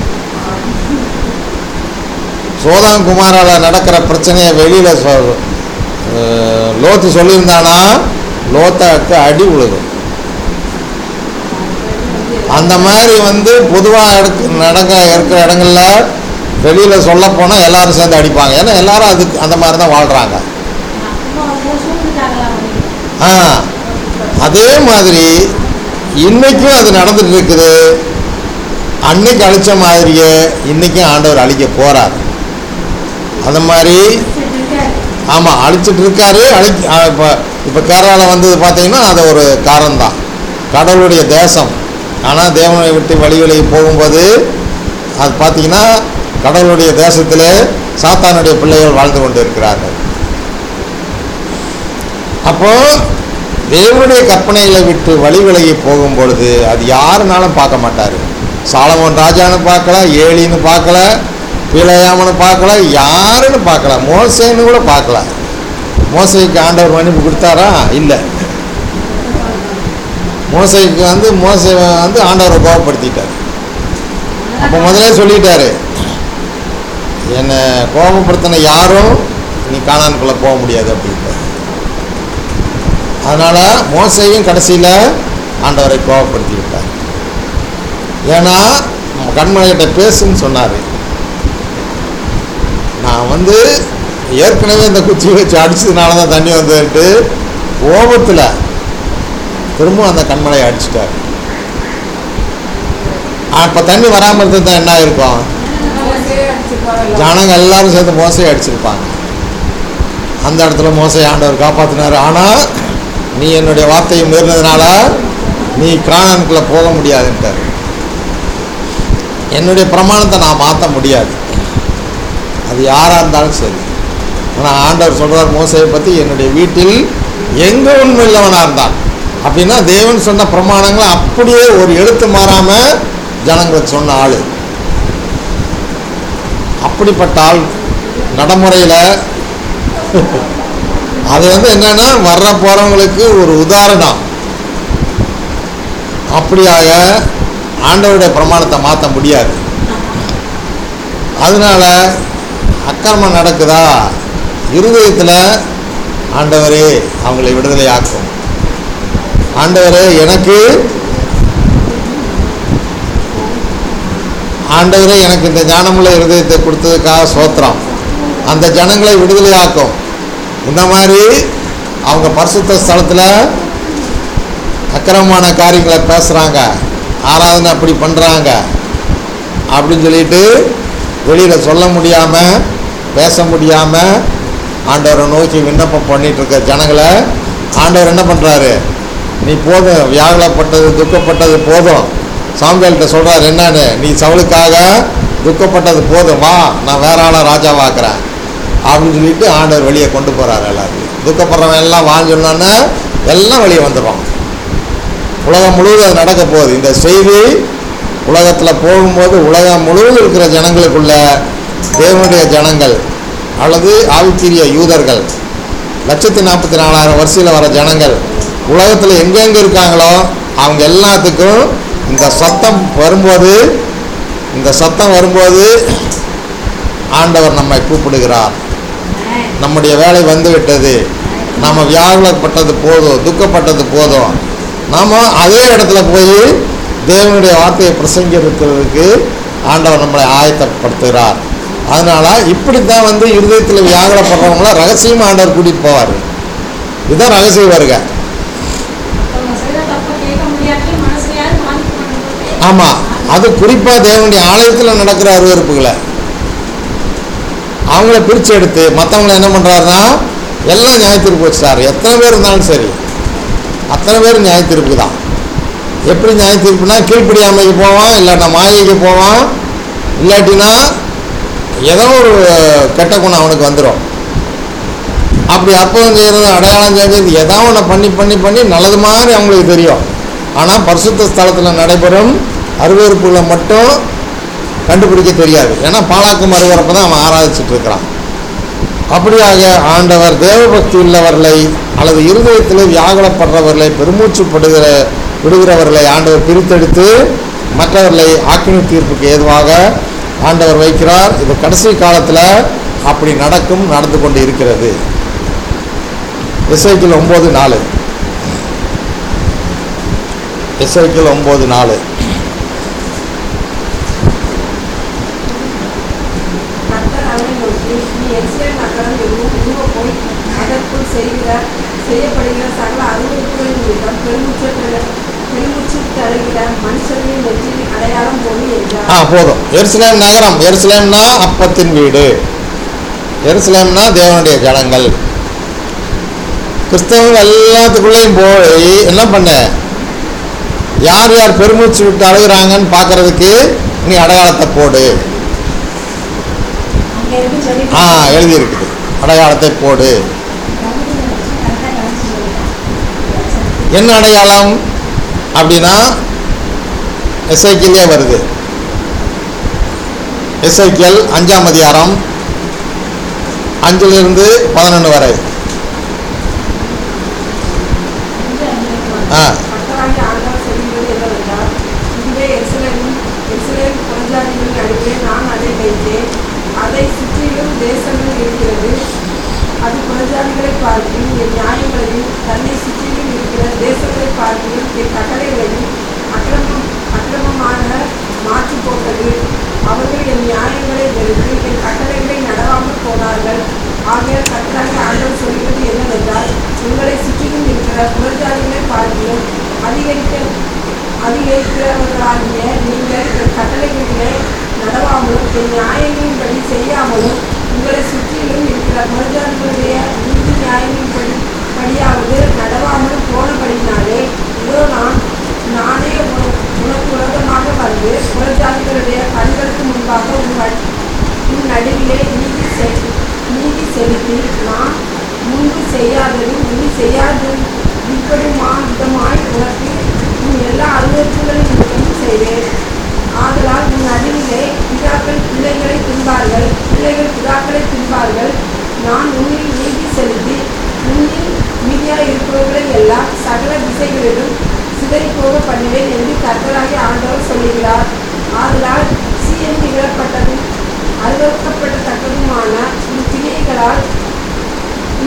சோதாம் குமாரால நடக்கிற பிரச்சனையை வெளியில் சொ அஹ், லோத்து சொல்லியிருந்தானா லோத்தாக்கு அடி உழுகும் அந்த மாதிரி வந்து பொதுவாக எடுக்க நடக்க இருக்கிற இடங்கள்ல வெளியில் சொல்ல போனால் எல்லாரும் சேர்ந்து அடிப்பாங்க ஏன்னா எல்லாரும் அதுக்கு அந்த மாதிரி தான் வாழ்கிறாங்க அப்போ அவங்க சூழ்ந்துட்டாங்களா அப்படின்னு ஆ அதே மாதிரி இன்னைக்கும் அது நடந்துட்டு இருக்குது அன்னைக்கு அழிச்ச மாதிரியே இன்னைக்கும் ஆண்டவர் அழிக்க போறார் அந்த மாதிரி சரி, இருக்காரு. ஆமாம் அழிச்சிட்டு இருக்காரு அழி இப்போ இப்போ கேரளாவில் வந்தது பார்த்தீங்கன்னா அது ஒரு காரணம்தான் கடவுளுடைய தேசம் ஆனால் தேவனை விட்டு வழி விலகி போகும்போது அது பார்த்தீங்கன்னா கடவுளுடைய தேசத்தில் சாத்தானுடைய பிள்ளைகள் வாழ்ந்து கொண்டு இருக்கிறார்கள் அப்போ தேவனுடைய கற்பனைகளை விட்டு வழி விலகி போகும் பொழுது அது யாருனாலும் பார்க்க மாட்டார் சாலமோன் ராஜான்னு பார்க்கல ஏலின்னு பார்க்கல பிழையாமனு பார்க்கல யாருன்னு பார்க்கல மோசேன்னு கூட பார்க்கல மோசைக்கு ஆண்டவர் மன்னிப்பு கொடுத்தாரா இல்லை மோசைக்கு வந்து மோசை வந்து ஆண்டவரை கோபப்படுத்திட்டார் அப்போ முதல்ல சொல்லிட்டாரு என்னை கோபப்படுத்தின யாரும் நீ காணானுக்குள்ளே போக முடியாது அப்படின்ட்டு அதனால் மோசையும் கடைசியில் ஆண்டவரை கோபப்படுத்தி விட்டார் ஏன்னா கண்மலைகிட்ட பேசுன்னு சொன்னார் நான் வந்து ஏற்கனவே இந்த குச்சி வச்சு அடிச்சதுனால தான் தண்ணி வந்துட்டு கோபத்தில் திரும்ப அந்த கண்மலையை அடிச்சிட்டார் அப்போ தண்ணி வராமல் இருந்தது தான் என்ன இருக்கும் மோசே அடிச்சிருப்பாரு ஜனங்க எல்லாரும் சேர்ந்து மோசையை அடிச்சிருப்பாங்க அந்த இடத்துல மோசை ஆண்டவர் காப்பாற்றினார் ஆனால் நீ என்னுடைய வார்த்தையை மீறினதுனால நீ காணானுக்குள்ளே போக முடியாதுன்ட்டார் என்னுடைய பிரமாணத்தை நான் மாற்ற முடியாது அது யாராக இருந்தாலும் சரி ஆனால் ஆண்டவர் சொல்கிறார் மோசையை பற்றி என்னுடைய வீட்டில் எங்கே உண்மையுள்ளவனாக இருந்தான் அப்படின்னா தேவன் சொன்ன பிரமாணங்களை அப்படியே ஒரு எழுத்து மாறாமல் ஜனங்களுக்கு சொன்ன ஆள் அப்படிப்பட்ட ஆள் நடைமுறையில் அது வந்து என்னன்னா வர்ற போகிறவங்களுக்கு ஒரு உதாரணம் அப்படியாக ஆண்டவருடைய பிரமாணத்தை மாற்ற முடியாது அதனால அக்கிரமம் நடக்குதா இருதயத்தில் ஆண்டவரே அவங்களை விடுதலை ஆக்கும் ஆண்டவரே எனக்கு ஆண்டவரே எனக்கு இந்த ஞானமுள்ள இருதயத்தை கொடுத்ததுக்காக சோத்திரம் அந்த ஜனங்களை விடுதலையாக்கும் இந்த மாதிரி அவங்க பரிசுத்த ஸ்தலத்தில் அக்கிரமமான காரியங்களை பேசுகிறாங்க ஆராதனை அப்படி பண்ணுறாங்க அப்படின்னு சொல்லிட்டு வெளியில் சொல்ல முடியாமல் பேச முடியாமல் ஆண்டவரை நோக்கி விண்ணப்பம் பண்ணிட்டு இருக்க ஜனங்களை ஆண்டவர் என்ன பண்ணுறாரு நீ போதும் வியாகுலப்பட்டது துக்கப்பட்டது போதும் சாமியால்கிட்ட சொல்கிறார் என்னன்னு நீ சவுளுக்காக துக்கப்பட்டது போதும் வா நான் வேற ஆளை ராஜாவாக்குறேன் அப்படின்னு சொல்லிட்டு ஆண்டவர் வெளியே கொண்டு போகிறாரு எல்லாத்தையும் துக்கப்படுறவன் எல்லாம் வான்னு சொன்னோன்னே எல்லாம் வெளியே வந்துடுவான் உலகம் முழுவதும் அது நடக்க போகுது இந்த செய்தி உலகத்தில் போகும்போது உலகம் முழுவதும் இருக்கிற ஜனங்களுக்குள்ள தேவனுடைய ஜனங்கள் அல்லது ஆவிக்குரிய யூதர்கள் லட்சத்தி நாற்பத்தி நாலாயிரம் வரிசையில் வர ஜனங்கள் உலகத்தில் எங்கெங்கே இருக்காங்களோ அவங்க எல்லாத்துக்கும் இந்த சத்தம் வரும்போது இந்த சத்தம் வரும்போது ஆண்டவர் நம்மை கூப்பிடுகிறார் நம்முடைய வேலை வந்து விட்டது நம்ம வியாகுலப்பட்டது போதும் துக்கப்பட்டது போதும் நாம் அதே இடத்துல போய் தேவனுடைய வார்த்தையை பிரசங்கிக்கிறதுக்கு ஆண்டவர் நம்மளை ஆயத்தப்படுத்துகிறார் அதனால இப்படித்தான் வந்து இருதயத்தில் வியாகுலப்படுறவங்கள ரகசியமாக ஆண்டவர் கூட்டிகிட்டு போவார் இதுதான் ரகசிய வருக மத்தவங்க செய்யற தப்பை கேட்க முடியாட்டி மனசுலயாவது பாதிப்பு பண்ணும்போது ஆமாம் அது குறிப்பாக தேவனுடைய ஆலயத்தில் நடக்கிற அருவறுப்புகளை அவங்கள பிரித்து எடுத்து மற்றவங்கள என்ன பண்ணுறாருன்னா எல்லாம் நியாயத்தீர்ப்பு வச்சுட்டாரு எத்தனை பேர் இருந்தாலும் சரி அத்தனை பேர் நியாயத்தீர்ப்பு தான் எப்படி நியாயத்தீர்ப்புனா கீழ்ப்படியாமைக்கு போவான் இல்லாட்டா மாயைக்கு போவான் இல்லாட்டினா ஏதோ ஒரு கெட்ட குணம் அவனுக்கு வந்துடும் அப்படி அற்புதம் செய்கிறது அடையாளம் செஞ்சது ஏதோ ஒன்று பண்ணி பண்ணி பண்ணி நல்லது மாதிரி அவங்களுக்கு தெரியும் ஆனால் பரிசுத்த ஸ்தலத்தில் நடைபெறும் அருவறுப்புகளை மட்டும் கண்டுபிடிக்க தெரியாது ஏன்னா பாலாக்கும் அருவறுப்பை தான் அவன் ஆராய்ச்சிட்டு இருக்கிறான் அப்படியாக ஆண்டவர் தேவபக்தி உள்ளவர்களை அல்லது இருதயத்தில் வியாகுலப்படுறவர்களை பெருமூச்சுப்படுகிற விடுகிறவர்களை ஆண்டவர் பிரித்தெடுத்து மற்றவர்களை ஆக்கினி தீர்ப்புக்கு ஏதுவாக ஆண்டவர் வைக்கிறார் இது கடைசி காலத்தில் அப்படி நடக்கும் நடந்து கொண்டு இருக்கிறது இசைக்கில் ஒம்பது நாலு இசைக்கில் ஒம்பது நாலு கர்த்தர் அவனை நோக்கி நீ எருசலேம் நகரம் எங்கும் திரும்ப போய் அதற்குள் செய்கிற செய்யப்படுகிற சகல அருவருப்புகளின் நிமித்தம் பெருமுச்சு பெருமுச்சு தருகிற மனுஷர்களின் நெற்றியில் அடையாளம் போடு என்றார் ஆ போதும் எருசலேம் நகரம் எருசலேம்னா அப்பத்தின் வீடு எருசலேம்னா தேவனுடைய ஜனங்கள் கிறிஸ்தவங்க எல்லாத்துக்குள்ளேயும் போய் என்ன பண்ண யார் யார் பெருமூச்சு விட்டு அழுகுறாங்கன்னு பார்க்கறதுக்கு நீ அடையாளத்தை போடு அங்க இருந்து சொல்லி ஆ எழுதியிருக்குது அடையாளத்தை போடு கரெக்டாக கவனிச்சு சொல்லிட்டான் என்ன அடையாளம் அப்படின்னா எஸ்ஐக்கியலே வருது எஸ்ஐக்கியல் அஞ்சாம் அதிகாரம் அஞ்சிலிருந்து பதினொன்று வரை ஆ கர்த்தராகிய ஆண்டவர் சொல்லுகிறது என்னவென்றால் இங்கே எருசலேமும் எருசலேம் புறஜாதிகளின் நடுவே நான் அதை வைத்தேன் அதை சுற்றிலும் தேசங்கள் இருக்கிறது அது புறஜாதிகளை பார்க்கிலும் என் நியாயங்களையும் தன்னை சுற்றிலும் இருக்கிற தேசங்களை பார்க்கிலும் என் கட்டளைகளையும் அக்கிரமம் அக்கிரமமாக மாற்றி போட்டது அவர்கள் என் நியாயங்களை வெறுத்து என் கட்டளைகளை நடவாமல் போனார்கள் ஆகையால் கர்த்தராகிய ஆண்டவர் சொல்கிறது என்னவென்றால் உங்களை சுற்றிலும் இருக்கிற புறஜாதிகளை பார்க்கிலும் அதிகரிக்க அதிகரிக்கிறவர்களாகிய நீங்கள் என் கட்டளைகளிலே நடவாமலும் என் நியாயங்களின்படி செய்யாமலும் உங்களை சுற்றிலும் இருக்கிற புறஜாதிகளுடைய நீதி நியாயங்களின்படி படியாவது நடவாமல் போனபடினாலே இதோ நான் நானே உன- உனக்கு விரோதமாக வந்து புறஜாதிகளுடைய கண்களுக்கு முன்பாக உங்கள் உன் நடுவிலே நீதி செய் நீதி செலுத்தி நான் முன்பு செய்யாததும் இனி செய்யாததும் இப்படிமா விதமாய் உனக்கு உன் எல்லா அலுவலகங்களையும் நிமித்தமும் செய்வேன் ஆதலால் உன் நடுவிலே பிதாக்கள் பிள்ளைகளை தின்பார்கள் பிள்ளைகள் பிதாக்களை தின்பார்கள் நான் உன்னில் நீதி செலுத்தி உன்னில் மீதியாய் இருக்கிறவர்களை எல்லாம் சகல திசைகளிலும் சிதறி போக பண்ணுவேன் என்று கர்த்தராகிய ஆண்டவர் சொல்லுகிறார் ஆதலால் சீயன் நிகழப்பட்டதும் அருவறுக்கப்படத்தக்கதுமான உன் கிரியைகளால் நீ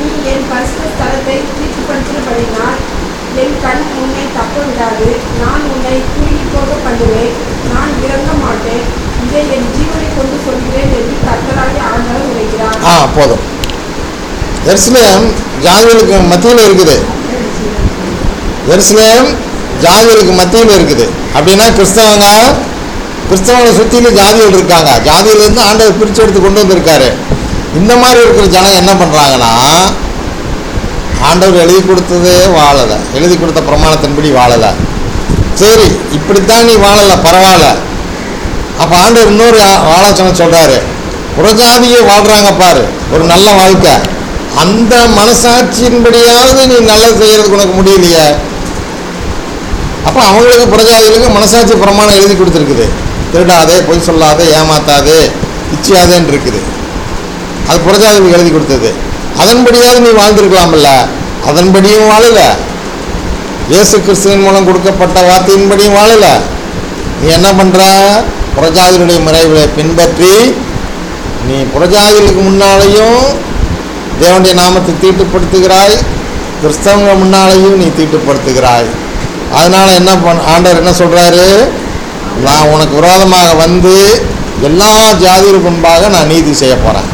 நீ என் பரிசுத்த ஸ்தலத்தை தீட்டுப்படுத்தினபடினால் என் கண் உன்னை தப்ப விடாது நான் உன்னை தூக்கி போக பண்ணுவேன் நான் இறங்க மாட்டேன் இதை என் ஜீவனை கொண்டு சொல்கிறேன் என்று கர்த்தராகிய ஆண்டவர் உரைக்கிறார் ஆ போதும் எருசலேம் ஜாதிகளுக்கு மத்தியில் இருக்குது எருசலேம் ஜாதிகளுக்கு மத்தியில் இருக்குது அப்படின்னா கிறிஸ்தவங்க கிறிஸ்தவங்களை சுற்றிலும் ஜாதிகள் இருக்காங்க ஜாதியிலேருந்து ஆண்டவர் பிரித்து எடுத்து கொண்டு வந்திருக்காரு இந்த மாதிரி இருக்கிற ஜனம் என்ன பண்ணுறாங்கன்னா ஆண்டவர் எழுதி கொடுத்ததே வாழலை எழுதி கொடுத்த பிரமாணத்தின்படி வாழலை சரி இப்படித்தான் நீ வாழலை பரவாயில்ல அப்போ ஆண்டவர் இன்னொரு ஆ- ஆலோசனை சொல்கிறாரு புறஜாதியை வாழ்கிறாங்க பாரு ஒரு நல்ல வாழ்க்கை அந்த மனசாட்சியின்படியாவது நீ நல்லது செய்கிறதுக்கு உனக்கு முடியலையே அப்போ அவங்களுக்கு புறஜாதிகளுக்கு மனசாட்சி பிரமாணம் எழுதி கொடுத்துருக்குது திருடாதே பொய் சொல்லாதே ஏமாத்தாதே இச்சியாதேன்னு இருக்குது அது புறஜாதிகளுக்கு எழுதி கொடுத்தது அதன்படியாவது நீ வாழ்ந்திருக்கலாம்ல அதன்படியும் வாழல இயேசு கிறிஸ்துவின் மூலம் கொடுக்கப்பட்ட வார்த்தையின்படியும் வாழல நீ என்ன பண்ற புறஜாதிகளுடைய முறைகளை பின்பற்றி நீ புறஜாதிகளுக்கு முன்னாலேயும் தேவனுடைய நாமத்தை தீட்டுப்படுத்துகிறாய் கிறிஸ்தவங்க முன்னாலேயும் நீ தீட்டுப்படுத்துகிறாய் அதனால என்ன பண் ஆண்டவர் என்ன சொல்றாரு நான் உனக்கு விரோதமாக வந்து எல்லா ஜாதிகளுக்கு முன்பாக நான் நீதி செய்ய போறேன்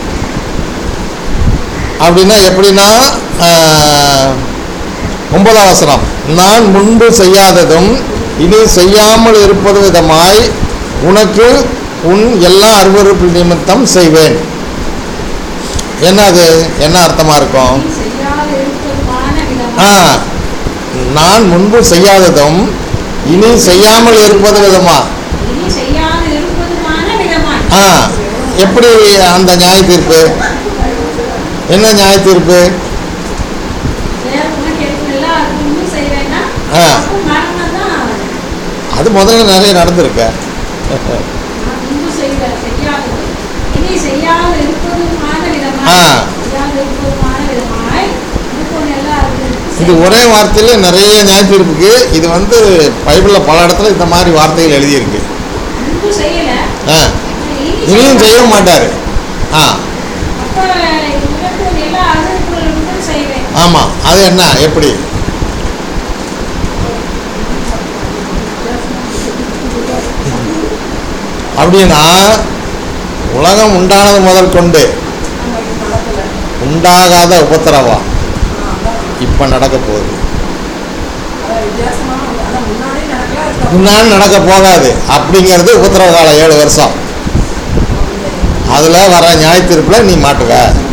அப்படின்னா எப்படின்னா ஆஹ், ஒன்பதாம் வசனம் நான் முன்பு செய்யாததும் இனி செய்யாமல் இருப்பது விதமாய் உனக்கு உன் எல்லா அருவருப்பு நிமித்தம் செய்வேன் என்னது என்ன அர்த்தமா இருக்கும் நீ செய்யாத இருப்பதுமான ஆ விதமாக நான் முன்பு செய்யாததும் இனி செய்யாமல் இருப்பது விதமா இனி செய்யாத இருப்பதுமான விதமாய் ஆ எப்படி அந்த நியாய தீர்ப்பு என்ன நியாய தீர்ப்பு வேற உனக்கு எதுவும் எல்லாருக்கும் இன்னும் செய்வேன்னா ஆ. அப்போ மரணம் தான் அது முதல்ல நிறைய நடந்திருக்கு நான் முன்பு செய்த செய்யாதது இனி செய்யாத இருப்பதுமான விதமாய் ஆ. செய்யாத இருப்பதுமான விதமாய் உனக்கு எல்லாருக்கும் இது ஒரே வார்த்தையில நிறைய நியாய தீர்ப்புக்கு இது வந்து பைபிளில் பல இடத்துல இந்த மாதிரி வார்த்தைகள் எழுதியிருக்கு முன்பு செய்யல ஆ இனி இனியும் செய்ய மாட்டார் ஆ அப்ப உனக்கு எல்லா அருள்களுக்கும் செய்வேன் ஆமாம் அது என்ன எப்படி அப்படின்னா உலகம் உண்டானது முதல் கொண்டு நம்ம இது நடக்கல உண்டாகாத உபத்திரவம் இப்போ நடக்க போகுது அதான் வித்தியாசமான ஒண்ணு. அதான் முன்னாடி நடக்கல அதுக்கப்புறம் முன்னாடி நடக்க போகாது அப்படிங்கிறது உபத்திரவ காலம் ஏழு வருஷம் அதில் வர நியாயத்தீர்ப்பில் நீ மாட்டுவ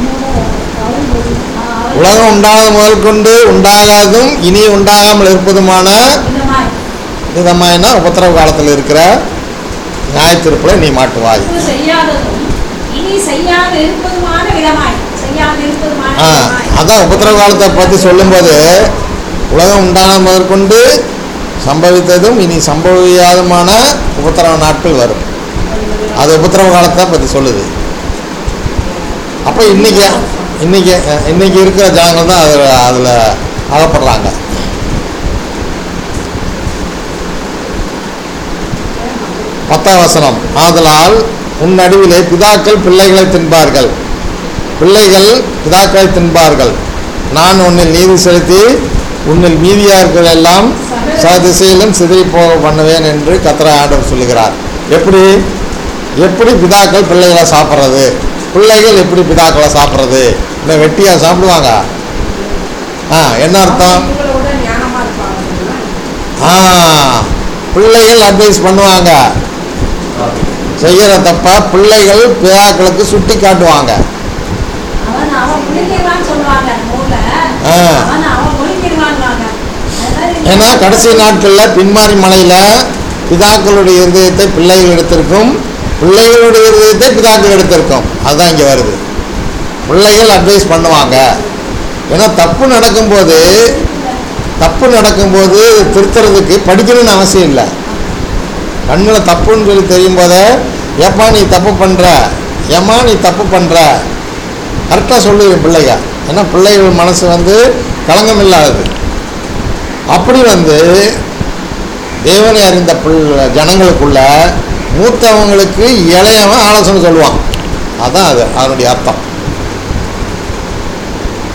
உலகம் உண்டானது முதல் கொண்டு உண்டாகாதும் இனி உண்டாகாமல் இருப்பதுமான விதமாய் விதமாயினா உபத்திரவ காலத்தில் இருக்கிற நியாயத்தீர்ப்பில் நீ மாட்டுவாய் முன்பு செய்யாததும் இனி செய்யாத இருப்பதுமான விதமாய் செய்யாத இருப்பதுமான ஆ விதமாய் அதான் உபத்திரவ காலத்தை பற்றி சொல்லும்போது உலகம் உண்டான முதற்கொண்டு சம்பவித்ததும் இனி சம்பவியாதமான உபத்திரவ நாட்கள் வரும் அது உபத்திரவ காலத்தை பற்றி சொல்லுது அப்போ இன்னைக்கு இன்னைக்கு அஹ், இன்னைக்கு இருக்கிற ஜனங்கள் தான் அதில் அதில் அகப்படுறாங்க பத்தாம் வசனம் ஆதலால் உன் நடுவிலே பிதாக்கள் பிள்ளைகளை தின்பார்கள் பிள்ளைகள் பிதாக்களை தின்பார்கள் நான் உன்னில் நீதி செலுத்தி உன்னில் மீதியார்கள் எல்லாம் சதிசையிலும் சிதறி போக பண்ணுவேன் என்று கத்திர ஆண்டவர் சொல்லுகிறார் எப்படி எப்படி பிதாக்கள் பிள்ளைகளை சாப்பிட்றது பிள்ளைகள் எப்படி பிதாக்களை சாப்பிட்றது இந்த வெட்டியாக சாப்பிடுவாங்க ஆ என்ன அர்த்தம் இவங்களோட ஞானமா இருப்பாங்க ஆ பிள்ளைகள் அட்வைஸ் பண்ணுவாங்க செய்கிற தப்ப பிள்ளைகள் பிதாக்களுக்கு சுட்டி காட்டுவாங்க அவன் அவன் முழுங்கிடுவான்னு சொல்லுவாங்க ஊர்ல ஆ. அவன் அவன் முழுங்கிடுவான்வாங்க அதாவது ஏன்னா கடைசி நாட்களில் பின்மாரி மலையில் பிதாக்களுடைய இருதயத்தை பிள்ளைகள் எடுத்திருக்கும் பிள்ளைகளுடைய இருதயத்தை பிதாக்கள் எடுத்திருக்கும் அதுதான் இங்கே வருது பிள்ளைகள் அட்வைஸ் பண்ணுவாங்க ஏன்னா தப்பு நடக்கும்போது தப்பு நடக்கும்போது திருத்துறதுக்கு படிக்கணும்னு அவசியம் இல்லை கண்ணில் தப்புன்னு சொல்லி தெரியும் போதே ஏப்பா நீ தப்பு பண்ணுற ஏம்மா நீ தப்பு பண்ணுற கரெக்டாக சொல்லுவேன் பிள்ளைங்க ஏன்னா பிள்ளைகள் மனசு வந்து களங்கம் இல்லாதது அப்படி வந்து தேவனை அறிந்த பிள்ளை ஜனங்களுக்குள்ள மூத்தவங்களுக்கு இளையவன் ஆலோசனை சொல்லுவான் அதான் அது அதனுடைய அர்த்தம்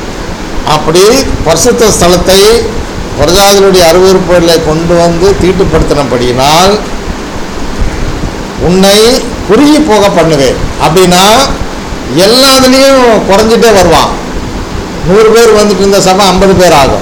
அப்படி பரிசுத்த ஸ்தலத்தை பிரஜாதிகளுடைய அருவறுப்புகளை கொண்டு வந்து தீட்டுப்படுத்தினபடியினால் உன்னை குறுகி போக பண்ணுவேன் அப்படின்னா எல்லாத்துலேயும் குறைஞ்சிட்டே வருவான் நூறு பேர் வந்துட்டு இருந்த சபை ஐம்பது பேர் ஆகும்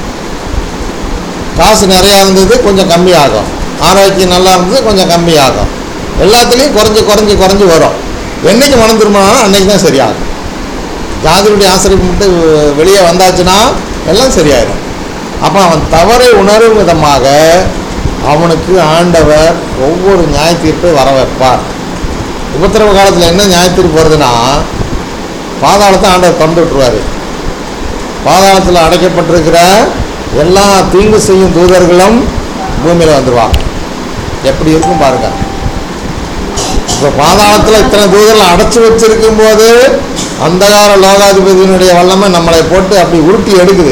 காசு நிறையா இருந்தது கொஞ்சம் கம்மியாகும் ஆரோக்கியம் நல்லா இருந்தது கொஞ்சம் கம்மியாகும் எல்லாத்துலேயும் குறைஞ்சி குறைஞ்சி குறைஞ்சி வரும் என்னைக்கு மனம் திரும்பினாலும் அன்னைக்கு தான் சரியாகும் ஜாதியுடைய ஆசிரியப்பு மட்டும் வெளியே வந்தாச்சுன்னா எல்லாம் சரியாயிடும் அப்போ அவன் தவறை உணரும் விதமாக அவனுக்கு ஆண்டவர் ஒவ்வொரு நியாய தீர்ப்பை வர வைப்பார் உபத்திரவ காலத்தில் என்ன நியாய தீர்ப்பு வருதுன்னா பாதாளத்தை ஆண்டவர் திறந்து விட்டுருவார் பாதாளத்தில் அடைக்கப்பட்டிருக்கிற எல்லா தீங்கு செய்யும் தூதர்களும் பூமியில் வந்துடுவாங்க எப்படி இருக்கும் பாருங்க இப்போ பாதாளத்தில் இத்தனை தூதர்கள் அடைச்சி வச்சிருக்கும் போது அந்தகார லோகாதிபதியினுடைய வல்லமை நம்மளை போட்டு அப்படி உருட்டி எடுக்குது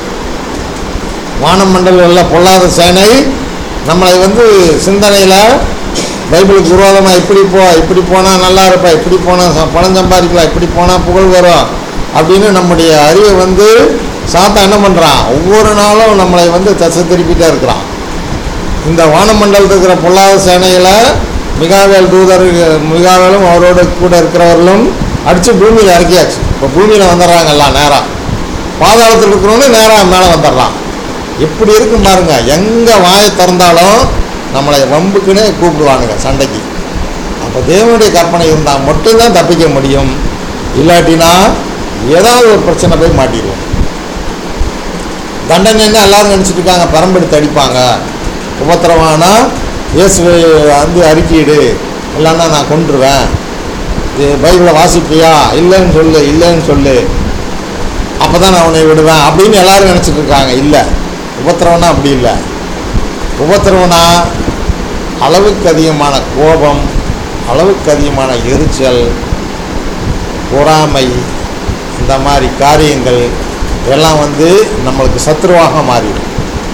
வானமண்டல உள்ள பொல்லாத சேனை நம்மளை வந்து சிந்தனையில் பைபிளுக்கு விரோதமாக இப்படி போ இப்படி போனால் நல்லா இருப்பா இப்படி போனால் ச- பணம் சம்பாதிக்கலாம் இப்படி போனால் புகழ் வரும் அப்படின்னு நம்முடைய அறிவை வந்து சாத்தா என்ன பண்ணுறான் ஒவ்வொரு நாளும் நம்மளை வந்து தசை திருப்பிட்டே இருக்கிறான் இந்த வானமண்டலத்தில் இருக்கிற பொல்லாத சேனையில் மிகாவேல் தூதர் மிகாவேலும் அவரோட கூட இருக்கிறவர்களும் அடித்து பூமியில் இறக்கியாச்சு இப்போ பூமியில் வந்துடுறாங்க எல்லாம் நேராக பாதாளத்தில் இருக்கிறவங்க நேராக மேலே வந்துடுறான் இப்படி இருக்கும் பாருங்க எங்கே வாயை திறந்தாலும் நம்மளை வம்புக்குன்னே கூப்பிடுவானுங்க சண்டைக்கு அப்போ தேவனுடைய கற்பனை இருந்தால் மட்டும்தான் தப்பிக்க முடியும் இல்லாட்டினா ஏதாவது ஒரு பிரச்சனை போய் மாட்டிடுவோம் தண்டனைன்னு எல்லாரும் நினச்சிட்டு இருக்காங்க பரம்பெடுத்து அடிப்பாங்க உபத்திரவானா இயேசுவை வந்து அறிக்கையிடு இல்லைன்னா நான் கொன்றுவேன் இது பைபிளை வாசிப்பியா இல்லைன்னு சொல்லு இல்லைன்னு சொல்லு அப்போ தான் நான் உன்னை விடுவேன் அப்படின்னு எல்லாரும் நினச்சிட்டு இருக்காங்க இல்லை உபத்திரவனா அப்படி இல்லை உபத்திரவனா அளவுக்கு அதிகமான கோபம் அளவுக்கு அதிகமான எரிச்சல் பொறாமை இந்த மாதிரி காரியங்கள் எல்லாம் வந்து நம்மளுக்கு சத்ருவாக மாறிடும்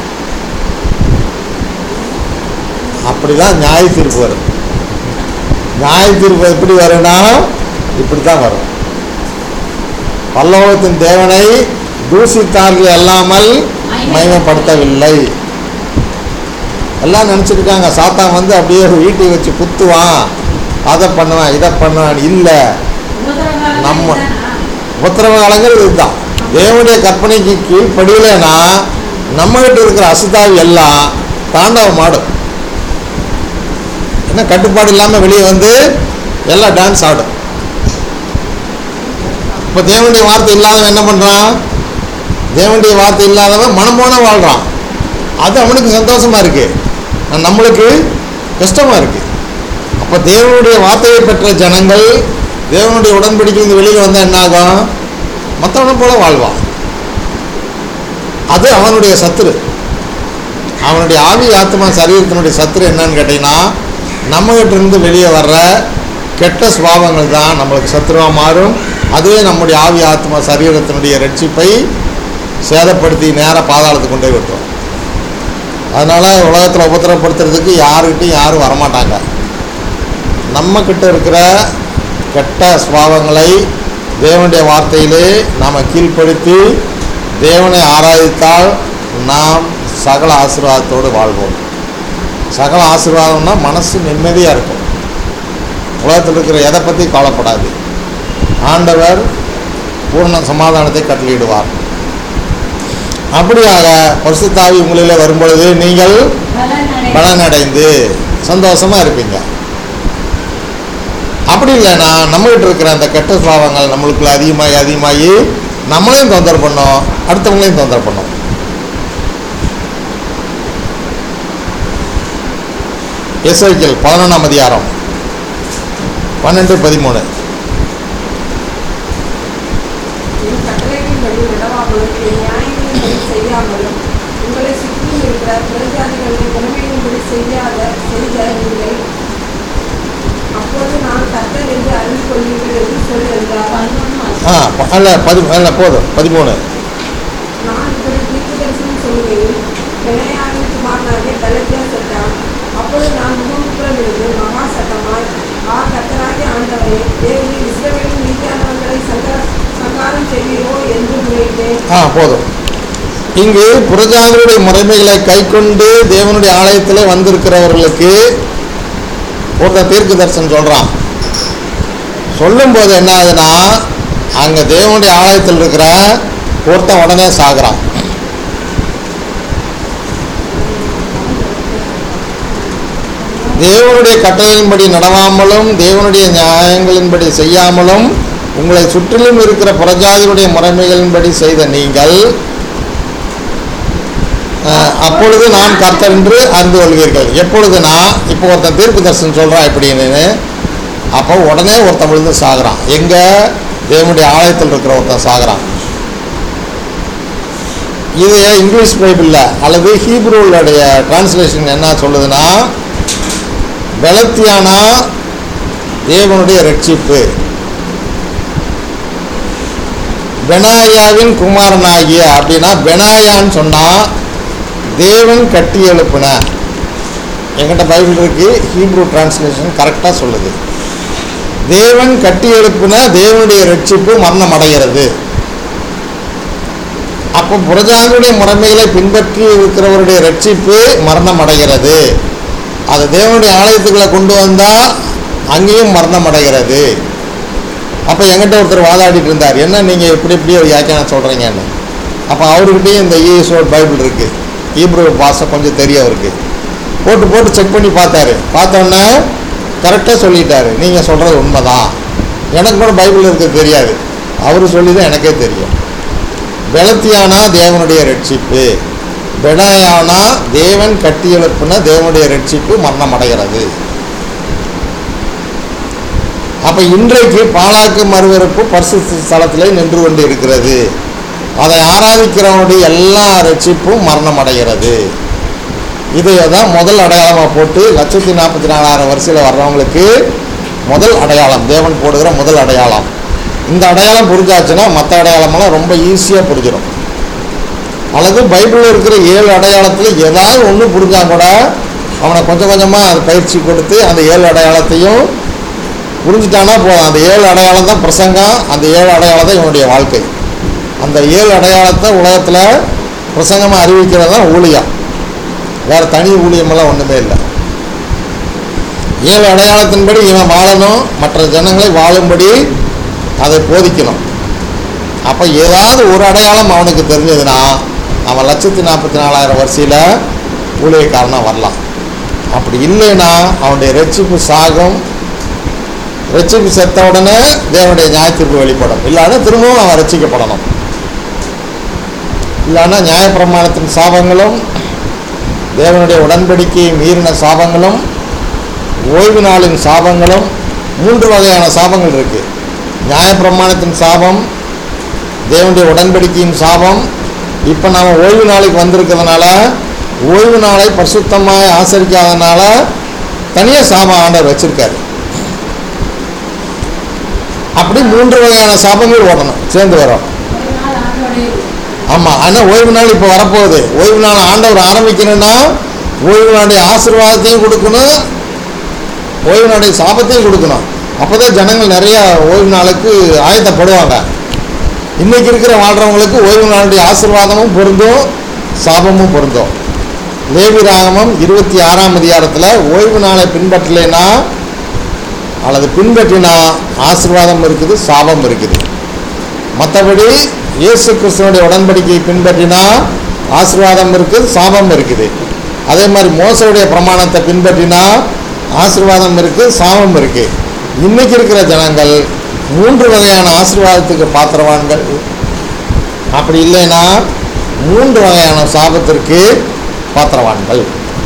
அப்படி தான் நியாய தீர்ப்பு வரும் நியாய தீர்ப்பு எப்படி வரும்னா இப்படி தான் வரும் பல்லவத்தின் தேவனை தூசித்தார்கள் அல்லாமல் மகிமைப்படுத்தவில்லை எல்லாம் நினச்சிருக்காங்க சாத்தான் வந்து அப்படியே வீட்டை வச்சு குத்துவான் அதை பண்ணுவான் இதை பண்ணுவான் இல்லை நம்ம உத்தரவ காலங்கள் இதுதான் தேவனுடைய கற்பனைக்கு கீழ்ப்படியலைன்னா நம்மகிட்ட இருக்கிற அசுத்தாவி எல்லாம் தாண்டவம் ஆடும் என்ன கட்டுப்பாடு இல்லாமல் வெளியே வந்து எல்லாம் டான்ஸ் ஆடும் இப்போ தேவனுடைய வார்த்தை இல்லாதவன் என்ன பண்ணுறான் தேவனுடைய வார்த்தை இல்லாதவன் மனம் போன வாழ்கிறான் அது அவனுக்கு சந்தோஷமா இருக்கு ஆனா நம்மளுக்கு கஷ்டமா இருக்கு அப்போ தேவனுடைய வார்த்தையை பெற்ற ஜனங்கள் தேவனுடைய உடன்படிக்கையிலிருந்து வெளியில் வந்தால் என்ன ஆகும் மற்றவனை போல வாழ்வான் அது அவனுடைய சத்துரு அவனுடைய ஆவி ஆத்மா சரீரத்தினுடைய சத்துரு என்னன்னு கேட்டிங்கன்னா நம்மகிட்ட இருந்து வெளியே வர்ற கெட்ட சுபாவங்கள் தான் நம்மளுக்கு சத்துருவாக மாறும் அதுவே நம்முடைய ஆவி ஆத்மா சரீரத்தினுடைய ரட்சிப்பை சேதப்படுத்தி நேராக பாதாளத்துக்கு கொண்டு போய் விட்டுரும் அதனால் உலகத்தில் உபத்திரப்படுத்துறதுக்கு யாருக்கிட்டையும் யாரும் வரமாட்டாங்க நம்மக்கிட்ட இருக்கிற கெட்ட சுபாவங்களை தேவனுடைய வார்த்தையிலே நாம் கீழ்ப்படுத்தி தேவனை ஆராதித்தால் நாம் சகல ஆசீர்வாதத்தோடு வாழ்வோம் சகல ஆசீர்வாதம்னா மனசு நிம்மதியாக இருக்கும் உலகத்தில் இருக்கிற எதை பற்றி கவலைப்படாது ஆண்டவர் பூர்ண சமாதானத்தை கட்டளையிடுவார் அப்படியாக பரிசுத்தாவி உங்களிலே வரும்பொழுது நீங்கள் பலனடைந்து சந்தோஷமாக இருப்பீங்க அப்படி இல்லைன்னா நம்மகிட்ட இருக்கிற அந்த கெட்ட சுபாவங்கள் நம்மளுக்குள்ள அதிகமாகி அதிகமாகி நம்மளையும் தொந்தரவு பண்ணோம் அடுத்தவங்களையும் தொந்தரவு பண்ணோம் எஸ்ஐக்கியல் பதினொன்றாம் அதிகாரம் பன்னெண்டு பதிமூணு என் கட்டளைகளின்படி நடவாமலும் என் நியாயங்களின்படி செய்யாமலும் உங்களை சுற்றிலும் இருக்கிற பிரஜாதிகளை உணவின்படி செய்யாத செய்த நீங்கள் அப்போது நான் கர்த்தர் என்று அறிந்து கொள்வீர்கள் என்று சொல் என்றார் ஆ ப- அல்ல பதி அல்ல போதும் பதிமூணு நான் இப்படி தீர்க்கதரிசனம் சொல்லுகையில் பெனையாவின் குமாரனாகிய கலத்தியா சென்றான் அப்பொழுது நான் முகமுப்புறம் இருந்து மகா சத்தமாய் ஆ கர்த்தராகிய ஆண்டவரே தேவனே இஸ்ரவேலின் மீதியானவர்களை சங்கர சங்காரம் செய்வீரோ என்று முறையிட்டேன் ஆ போதும் இங்கு புறஜாதியுடைய முறைமைகளை கைக்கொண்டு தேவனுடைய ஆலயத்திலே வந்திருக்கிறவர்களுக்கு ஒருத்தன் தீர்க்க தரிசனம் சொல்கிறான் சொல்லும்போது என்ன ஆகுதுன்னா அங்கே தேவனுடைய ஆலயத்தில் இருக்கிற ஒருத்தன் உடனே சாகுறான் தேவனுடைய கட்டளையின்படி நடவாமலும் தேவனுடைய நியாயங்களின்படி செய்யாமலும் உங்களை சுற்றிலும் இருக்கிற புறஜாதியுடைய முறைமைகளின்படி செய்த நீங்கள் அஹ், அப்பொழுது நான் கர்த்தர் என்று அறிந்து கொள்வீர்கள் எப்பொழுதுனா இப்போ ஒருத்தன் தீர்ப்பு தரிசனம் சொல்கிறான் இப்படின்னு அப்போ உடனே ஒருத்தன் விழுந்து சாகுறான் எங்கே தேவனுடைய ஆலயத்தில் இருக்கிற ஒருத்தன் சாகுறான் இது இங்கிலீஷ் பைபிளில் அல்லது ஹீப்ரூவுடைய டிரான்ஸ்லேஷன் என்ன சொல்லுதுன்னா பெலத்தியானா தேவனுடைய ரட்சிப்பு பெனாயாவின் குமாரனாகிய அப்படின்னா பெனாயான்னு சொன்னால் தேவன் கட்டி எழுப்புன என்கிட்ட பைபிள் இருக்கு ஹீப்ரூ டிரான்ஸ்லேஷன் கரெக்டாக சொல்லுது தேவன் கட்டி எழுப்புன தேவனுடைய ரட்சிப்பு மரணம் அடைகிறது அப்போ புரஜாதியுடைய முறைமைகளை பின்பற்றி இருக்கிறவருடைய ரட்சிப்பு மரணம் அடைகிறது அது தேவனுடைய ஆலயத்துக்குள்ள கொண்டு வந்தால் அங்கேயும் மரணம் அடைகிறது அப்போ என்கிட்ட ஒருத்தர் வாதாடிட்டு இருந்தார் என்ன நீங்கள் இப்படி இப்படி ஒரு வியாக்கியானம் சொல்கிறீங்கன்னு அப்போ அவர்கிட்டயும் இந்த ஈஸ்வர் பைபிள் இருக்குது ஈப்ரூ பாஷை கொஞ்சம் தெரியும் அவருக்கு போட்டு போட்டு செக் பண்ணி பார்த்தாரு பார்த்தோன்னே கரெக்டாக சொல்லிட்டாரு நீங்கள் சொல்கிறது உண்மைதான் எனக்கு கூட பைபிள் இருக்கிறது தெரியாது அவர் சொல்லி தான் எனக்கே தெரியும் பெலத்தியானா தேவனுடைய ரட்சிப்பு பெனாயானா தேவன் கட்டி எழுப்புன தேவனுடைய ரட்சிப்பு மரணம் அடைகிறது அப்ப இன்றைக்கு பாலாக்கு மறுவறுப்பு பரிசுத்த ஸ்தலத்திலே நின்று கொண்டு இருக்கிறது அதை ஆராதிக்கிறவனுடைய எல்லா ரட்சிப்பும் மரணம் அடைகிறது இதை தான் முதல் அடையாளமாக போட்டு லட்சத்தி நாற்பத்தி நாலாயிரம் வரிசையில் வர்றவங்களுக்கு முதல் அடையாளம் தேவன் போடுகிற முதல் அடையாளம் இந்த அடையாளம் புரிஞ்சாச்சுன்னா மற்ற அடையாளமெல்லாம் ரொம்ப ஈஸியாக புரிஞ்சிடும் அல்லது பைபிளில் இருக்கிற ஏழு அடையாளத்தில் ஏதாவது ஒன்று புரிஞ்சா கூட அவனை கொஞ்சம் கொஞ்சமாக அது பயிற்சி கொடுத்து அந்த ஏழு அடையாளத்தையும் புரிஞ்சுட்டானா போதும் அந்த ஏழு அடையாளம் தான் பிரசங்கம் அந்த ஏழு அடையாளம் தான் இவனுடைய வாழ்க்கை அந்த ஏழு அடையாளத்தை உலகத்தில் பிரசங்கமாக அறிவிக்கிறது தான் ஊழியம் வேறு தனி ஊழியமெல்லாம் ஒன்றுமே இல்லை ஏழு அடையாளத்தின்படி இவன் வாழணும் மற்ற ஜனங்களை வாழும்படி அதை போதிக்கணும் அப்போ ஏதாவது ஒரு அடையாளம் அவனுக்கு தெரிஞ்சதுன்னா அவன் லட்சத்தி நாற்பத்தி நாலாயிரம் வரிசையில் ஊழியக்காரனாக வரலாம் அப்படி இல்லைன்னா அவனுடைய ரட்சிப்பு சாகும் ரட்சிப்பு செத்த உடனே தேவனுடைய நியாயத்தீர்ப்பு வெளிப்படும் இல்லைன்னா திரும்பவும் அவன் ரட்சிக்கப்படணும் இல்லைன்னா நியாயப்பிரமாணத்தின் சாபங்களும் தேவனுடைய உடன்படிக்கையை மீறின சாபங்களும் ஓய்வு நாளின் சாபங்களும் மூன்று வகையான சாபங்கள் இருக்கு நியாயப்பிரமாணத்தின் சாபம் தேவனுடைய உடன்படிக்கையின் சாபம் இப்போ நாம் ஓய்வு நாளைக்கு வந்திருக்கிறதுனால ஓய்வு நாளை பரிசுத்தமாக ஆசரிக்காதனால தனியாக சாபம் ஆண்டவர் வச்சிருக்காரு அப்படி மூன்று வகையான சாபங்கள் ஓடணும் சேர்ந்து வரும் ஒரு நாள் ஆண்டோடைய ஆமாம் ஆனால் ஓய்வு நாள் இப்போ வரப்போகுது ஓய்வு நாள் ஆண்டவர் ஆரம்பிக்கணும்னா ஓய்வு நாளுடைய ஆசீர்வாதத்தையும் கொடுக்கணும் ஓய்வு நாளுடைய சாபத்தையும் கொடுக்கணும் அப்போ தான் ஜனங்கள் நிறைய ஓய்வு நாளுக்கு ஆயத்தப்படுவாங்க இன்னைக்கு இருக்கிற வாழ்கிறவங்களுக்கு ஓய்வு நாளுடைய ஆசீர்வாதமும் பொருந்தும் சாபமும் பொருந்தும் லேவி ராகமம் இருபத்தி ஆறாம் அதிகாரத்தில் ஓய்வு நாளை பின்பற்றலைன்னா அல்லது பின்பற்றினா ஆசீர்வாதம் இருக்குது சாபம் இருக்குது மற்றபடி இயேசு கிறிஸ்துவனுடைய உடன்படிக்கையை பின்பற்றினா ஆசீர்வாதம் இருக்குது சாபம் இருக்குது அதே மாதிரி மோசவுடைய பிரமாணத்தை பின்பற்றினா ஆசீர்வாதம் இருக்குது சாபம் இருக்குது இன்னைக்கு இருக்கிற ஜனங்கள் மூன்று வகையான ஆசீர்வாதத்துக்கு பாத்திரவான்கள் அப்படி இல்லைன்னா மூன்று வகையான சாபத்திற்கு பாத்திரவான்கள்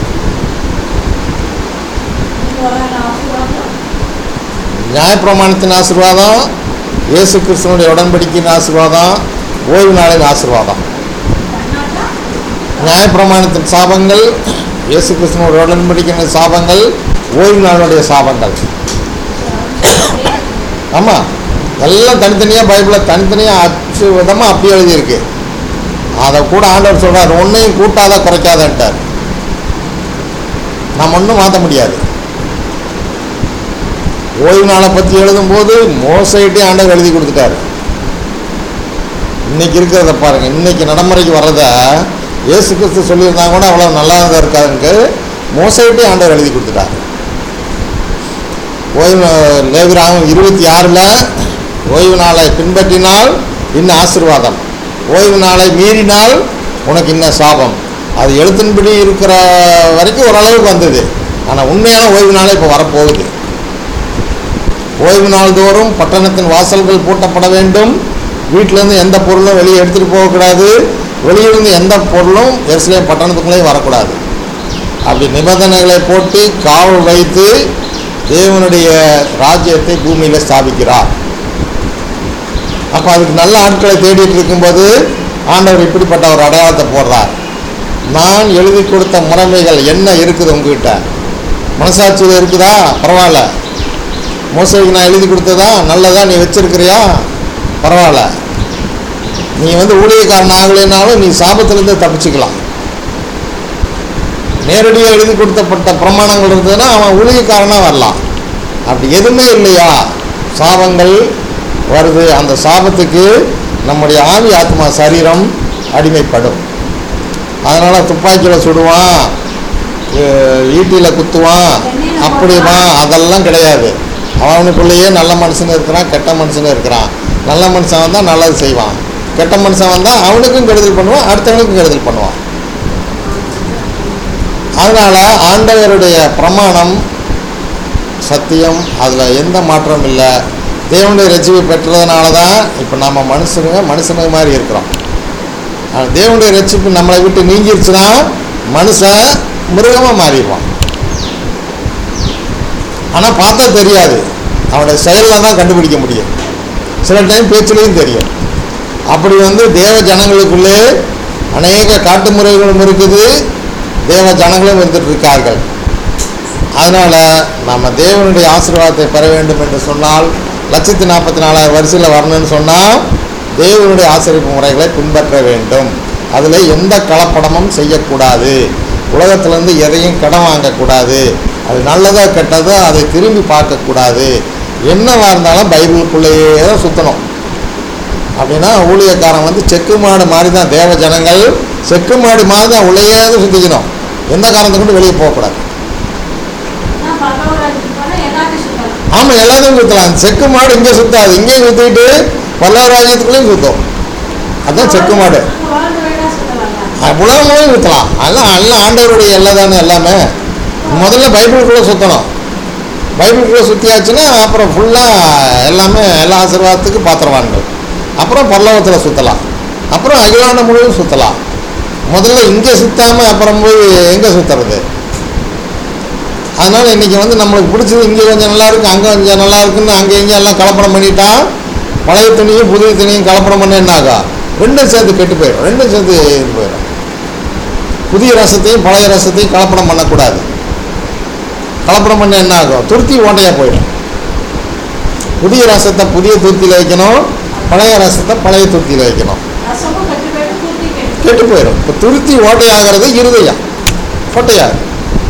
மூன்று வகையான ஆசீர்வாதம் நியாயப்பிரமாணத்தின் ஆசீர்வாதம் இயேசு கிறிஸ்துவனுடைய உடன்படிக்கையின் ஆசீர்வாதம் ஓய்வு நாளின் ஆசீர்வாதம் பண்ணாட்டா நியாயப்பிரமாணத்தின் சாபங்கள் இயேசு கிறிஸ்துவனுடைய உடன்படிக்கையின் சாபங்கள் ஓய்வு நாளுடைய சாபங்கள் ஆமாம் எல்லாம் தனித்தனியாக பைபிளில் தனித்தனியாக அச்சு விதமாக அப்படி எழுதியிருக்கு அதை கூட ஆண்டவர் சொல்றார் ஒன்றையும் கூட்டாத குறைக்காதன்ட்டார் நம்ம ஒன்றும் மாற்ற முடியாது ஓய்வு நாளை பற்றி எழுதும்போது மோசைட்டே ஆண்டவர் எழுதி கொடுத்துட்டாரு இன்னைக்கு இருக்கிறத பாருங்க இன்னைக்கு நடைமுறைக்கு வர்றத இயேசு கிறிஸ்து சொல்லியிருந்தாங்க கூட அவ்வளோ நல்லா தான் இருக்காதுன்னு மோசைட்டே ஆண்டவர் எழுதி கொடுத்துட்டார் ஓய்வு லேவிராகம் இருபத்தி ஆறில் ஓய்வு நாளை பின்பற்றினால் இன்னும் ஆசீர்வாதம் ஓய்வு நாளை மீறினால் உனக்கு இன்னும் சாபம் அது எழுத்தின்படி இருக்கிற வரைக்கும் ஓரளவுக்கு வந்தது ஆனால் உண்மையான ஓய்வு நாளே இப்போ வரப்போகுது ஓய்வு நாள் தோறும் பட்டணத்தின் வாசல்கள் பூட்டப்பட வேண்டும் வீட்டிலேருந்து எந்த பொருளும் வெளியே எடுத்துகிட்டு போகக்கூடாது வெளியிருந்து எந்த பொருளும் எருசலேம் பட்டணத்துக்குள்ளேயும் வரக்கூடாது அப்படி நிபந்தனைகளை போட்டு காவல் வைத்து தேவனுடைய ராஜ்யத்தை பூமியில் ஸ்தாபிக்கிறார் அப்போ அதுக்கு நல்ல ஆட்களை தேடிட்டு இருக்கும்போது ஆண்டவர் இப்படிப்பட்ட ஒரு அடையாளத்தை போடுறார் நான் எழுதி கொடுத்த முறைமைகள் என்ன இருக்குது உங்ககிட்ட மனசாட்சியில் இருக்குதா பரவாயில்ல மோசடிக்கு நான் எழுதி கொடுத்ததா நல்லதா நீ வச்சிருக்கிறியா பரவாயில்ல நீ வந்து ஊழியக்காரன் ஆகலைனாலும் நீ சாபத்திலேருந்து தப்பிச்சுக்கலாம் நேரடியாக எழுதி கொடுத்தப்பட்ட பிரமாணங்கள் இருந்ததுன்னா அவன் ஊழியக்காரனாக வரலாம் அப்படி எதுவுமே இல்லையா சாபங்கள் வருது அந்த சாபத்துக்கு நம்முடைய ஆவி ஆத்மா சரீரம் அடிமைப்படும் அதனால் துப்பாக்கியில் சுடுவான் அஹ் ஈட்டியில் குத்துவான் அப்படிவான் அதெல்லாம் கிடையாது அவனுக்குள்ளேயே நல்ல மனுஷன் இருக்கிறான் கெட்ட மனுஷன் இருக்கிறான் நல்ல மனுஷன் வந்தால் நல்லது செய்வான் கெட்ட மனுஷன் வந்தால் அவனுக்கும் கெடுதல் பண்ணுவான் அடுத்தவனுக்கும் கெடுதல் பண்ணுவான் அதனால் ஆண்டவருடைய பிரமாணம் சத்தியம் அதில் எந்த மாற்றமும் இல்லை தேவனுடைய ரட்சிப்பை பெற்றதுனால தான் இப்போ நம்ம மனுஷனுங்க மனுஷனுங்க மாதிரி இருக்கிறோம் ஆனா தேவனுடைய ரட்சிப்பு நம்மளை விட்டு நீங்கிருச்சுன்னா மனுஷன் மிருகமாக மாறிடுவான் ஆனால் பார்த்தா தெரியாது அவனுடைய செயலில் தான் கண்டுபிடிக்க முடியும் சில டைம் பேச்சிலையும் தெரியும் அப்படி வந்து தேவ ஜனங்களுக்குள்ளே அநேக காட்டு முறைகளும் இருக்குது தேவ ஜனங்களும் இருந்துட்டு இருக்கார்கள் அதனால் நம்ம தேவனுடைய ஆசீர்வாதத்தை பெற வேண்டும் என்று சொன்னால் லட்சத்தி நாற்பத்தி நாலாயிரம் வரிசையில் வரணும்னு சொன்னால் தேவனுடைய ஆசிரியப்பு முறைகளை பின்பற்ற வேண்டும் அதில் எந்த கலப்படமும் செய்யக்கூடாது உலகத்திலேருந்து எதையும் கடன் வாங்கக்கூடாது அது நல்லதோ கெட்டதோ அதை திரும்பி பார்க்கக்கூடாது என்னவா இருந்தாலும் பைபிளுக்குள்ளேயே தான் சுற்றணும் அப்படின்னா ஊழியக்காரன் வந்து செக்கு மாடு மாதிரி தான் தேவ ஜனங்கள் செக்கு மாடு மாதிரி தான் உள்ளேயே சுற்றிக்கணும் எந்த காரணத்தை கொண்டு வெளியே போகக்கூடாது நான் பரலோகராஜ்யத்துக்கு போனா எல்லாத்தையும் சுத்தலாம் ஆமாம் எல்லாத்தையும் சுற்றலாம் செக்கு மாடு இங்கே சுத்தாது இங்கேயும் சுற்றிட்டு பல்லவராஜ்யத்துக்குள்ளேயும் சுற்றும் அதுதான் செக்கு மாடு அங்க வாழ்ந்து வேணா சுத்தலாம்ல உலகங்களையும் சுற்றலாம் அதெல்லாம் எல்லாம் ஆண்டவருடைய எல்லை தானே எல்லாமே முதல்ல பைபிளுக்குள்ளே சுற்றணும் பைபிளுக்குள்ளே சுற்றியாச்சுன்னா அப்புறம் ஃபுல்லாக எல்லாமே எல்லா ஆசீர்வாதத்துக்கு பாத்திரவான்கள் அப்புறம் பல்லவத்தில் சுற்றலாம் அப்புறம் அகிலாண்ட முழுவதும் சுற்றலாம் முதல்ல இங்கே சுத்தாமல் அப்புறம் போய் எங்கே சுற்றுறது அதனால் இன்றைக்கி வந்து நம்மளுக்கு பிடிச்சது இங்கே கொஞ்சம் நல்லா இருக்குது அங்கே கொஞ்சம் நல்லா இருக்குன்னு அங்கே இங்கே எல்லாம் கலப்படம் பண்ணிட்டா பழைய துணியும் புதிய துணியும் கலப்படம் பண்ண என்ன ஆகும் ரெண்டும் சேர்ந்து கெட்டு போயிடும் ரெண்டும் சேர்ந்து இது போயிடும் புதிய ரசத்தையும் பழைய ரசத்தையும் கலப்படம் பண்ணக்கூடாது கலப்படம் பண்ண என்ன ஆகும் துருத்தி ஓட்டையாக போயிடும் புதிய ரசத்தை புதிய துருத்தியில் வைக்கணும் பழைய ரசத்தை பழைய துருத்தியில் வைக்கணும் ரசமும் கெட்டு போயிட்டு தூத்தி கெட்டு கெட்டு போயிடும் இப்போ துருத்தி ஓட்டையாகிறது இருதயம் ஓட்டையாகும்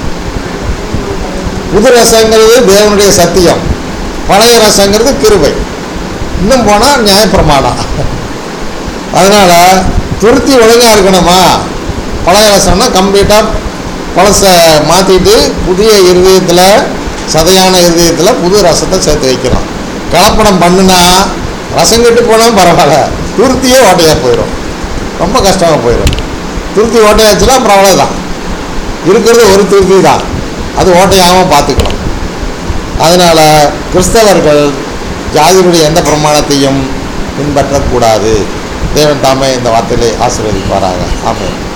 புது ரசங்கிறது தேவனுடைய சத்தியம் பழைய ரசங்கிறது கிருபை இன்னும் போனால் நியாயப்பிரமாணம் அதனால் துருத்தி ஒழுங்காக இருக்கணுமா பழைய ரசம்னா கம்ப்ளீட்டாக பழசை மாற்றிட்டு புதிய இருதயத்தில் சதையான இருதயத்தில் புது ரசத்தை சேர்த்து வைக்கணும் கலப்படம் பண்ணுனா ரசம் கெட்டு போனால் பரவாயில்ல துருத்தியே ஓட்டையாக போயிடும் ரொம்ப கஷ்டமாக போயிடும் துருத்தி ஓட்டையாச்சுன்னா அப்புறம் அவ்வளோதான் இருக்கிறது ஒரு துருத்தி தான் அது ஓட்டையாகாமல் பார்த்துக்கணும் அதனால் கிறிஸ்தவர்கள் ஜாதியுடைய எந்த பிரமாணத்தையும் பின்பற்றக்கூடாது தேவன் தாமே இந்த வார்த்தையிலே ஆசீர்வதிப்பாராக ஆமென்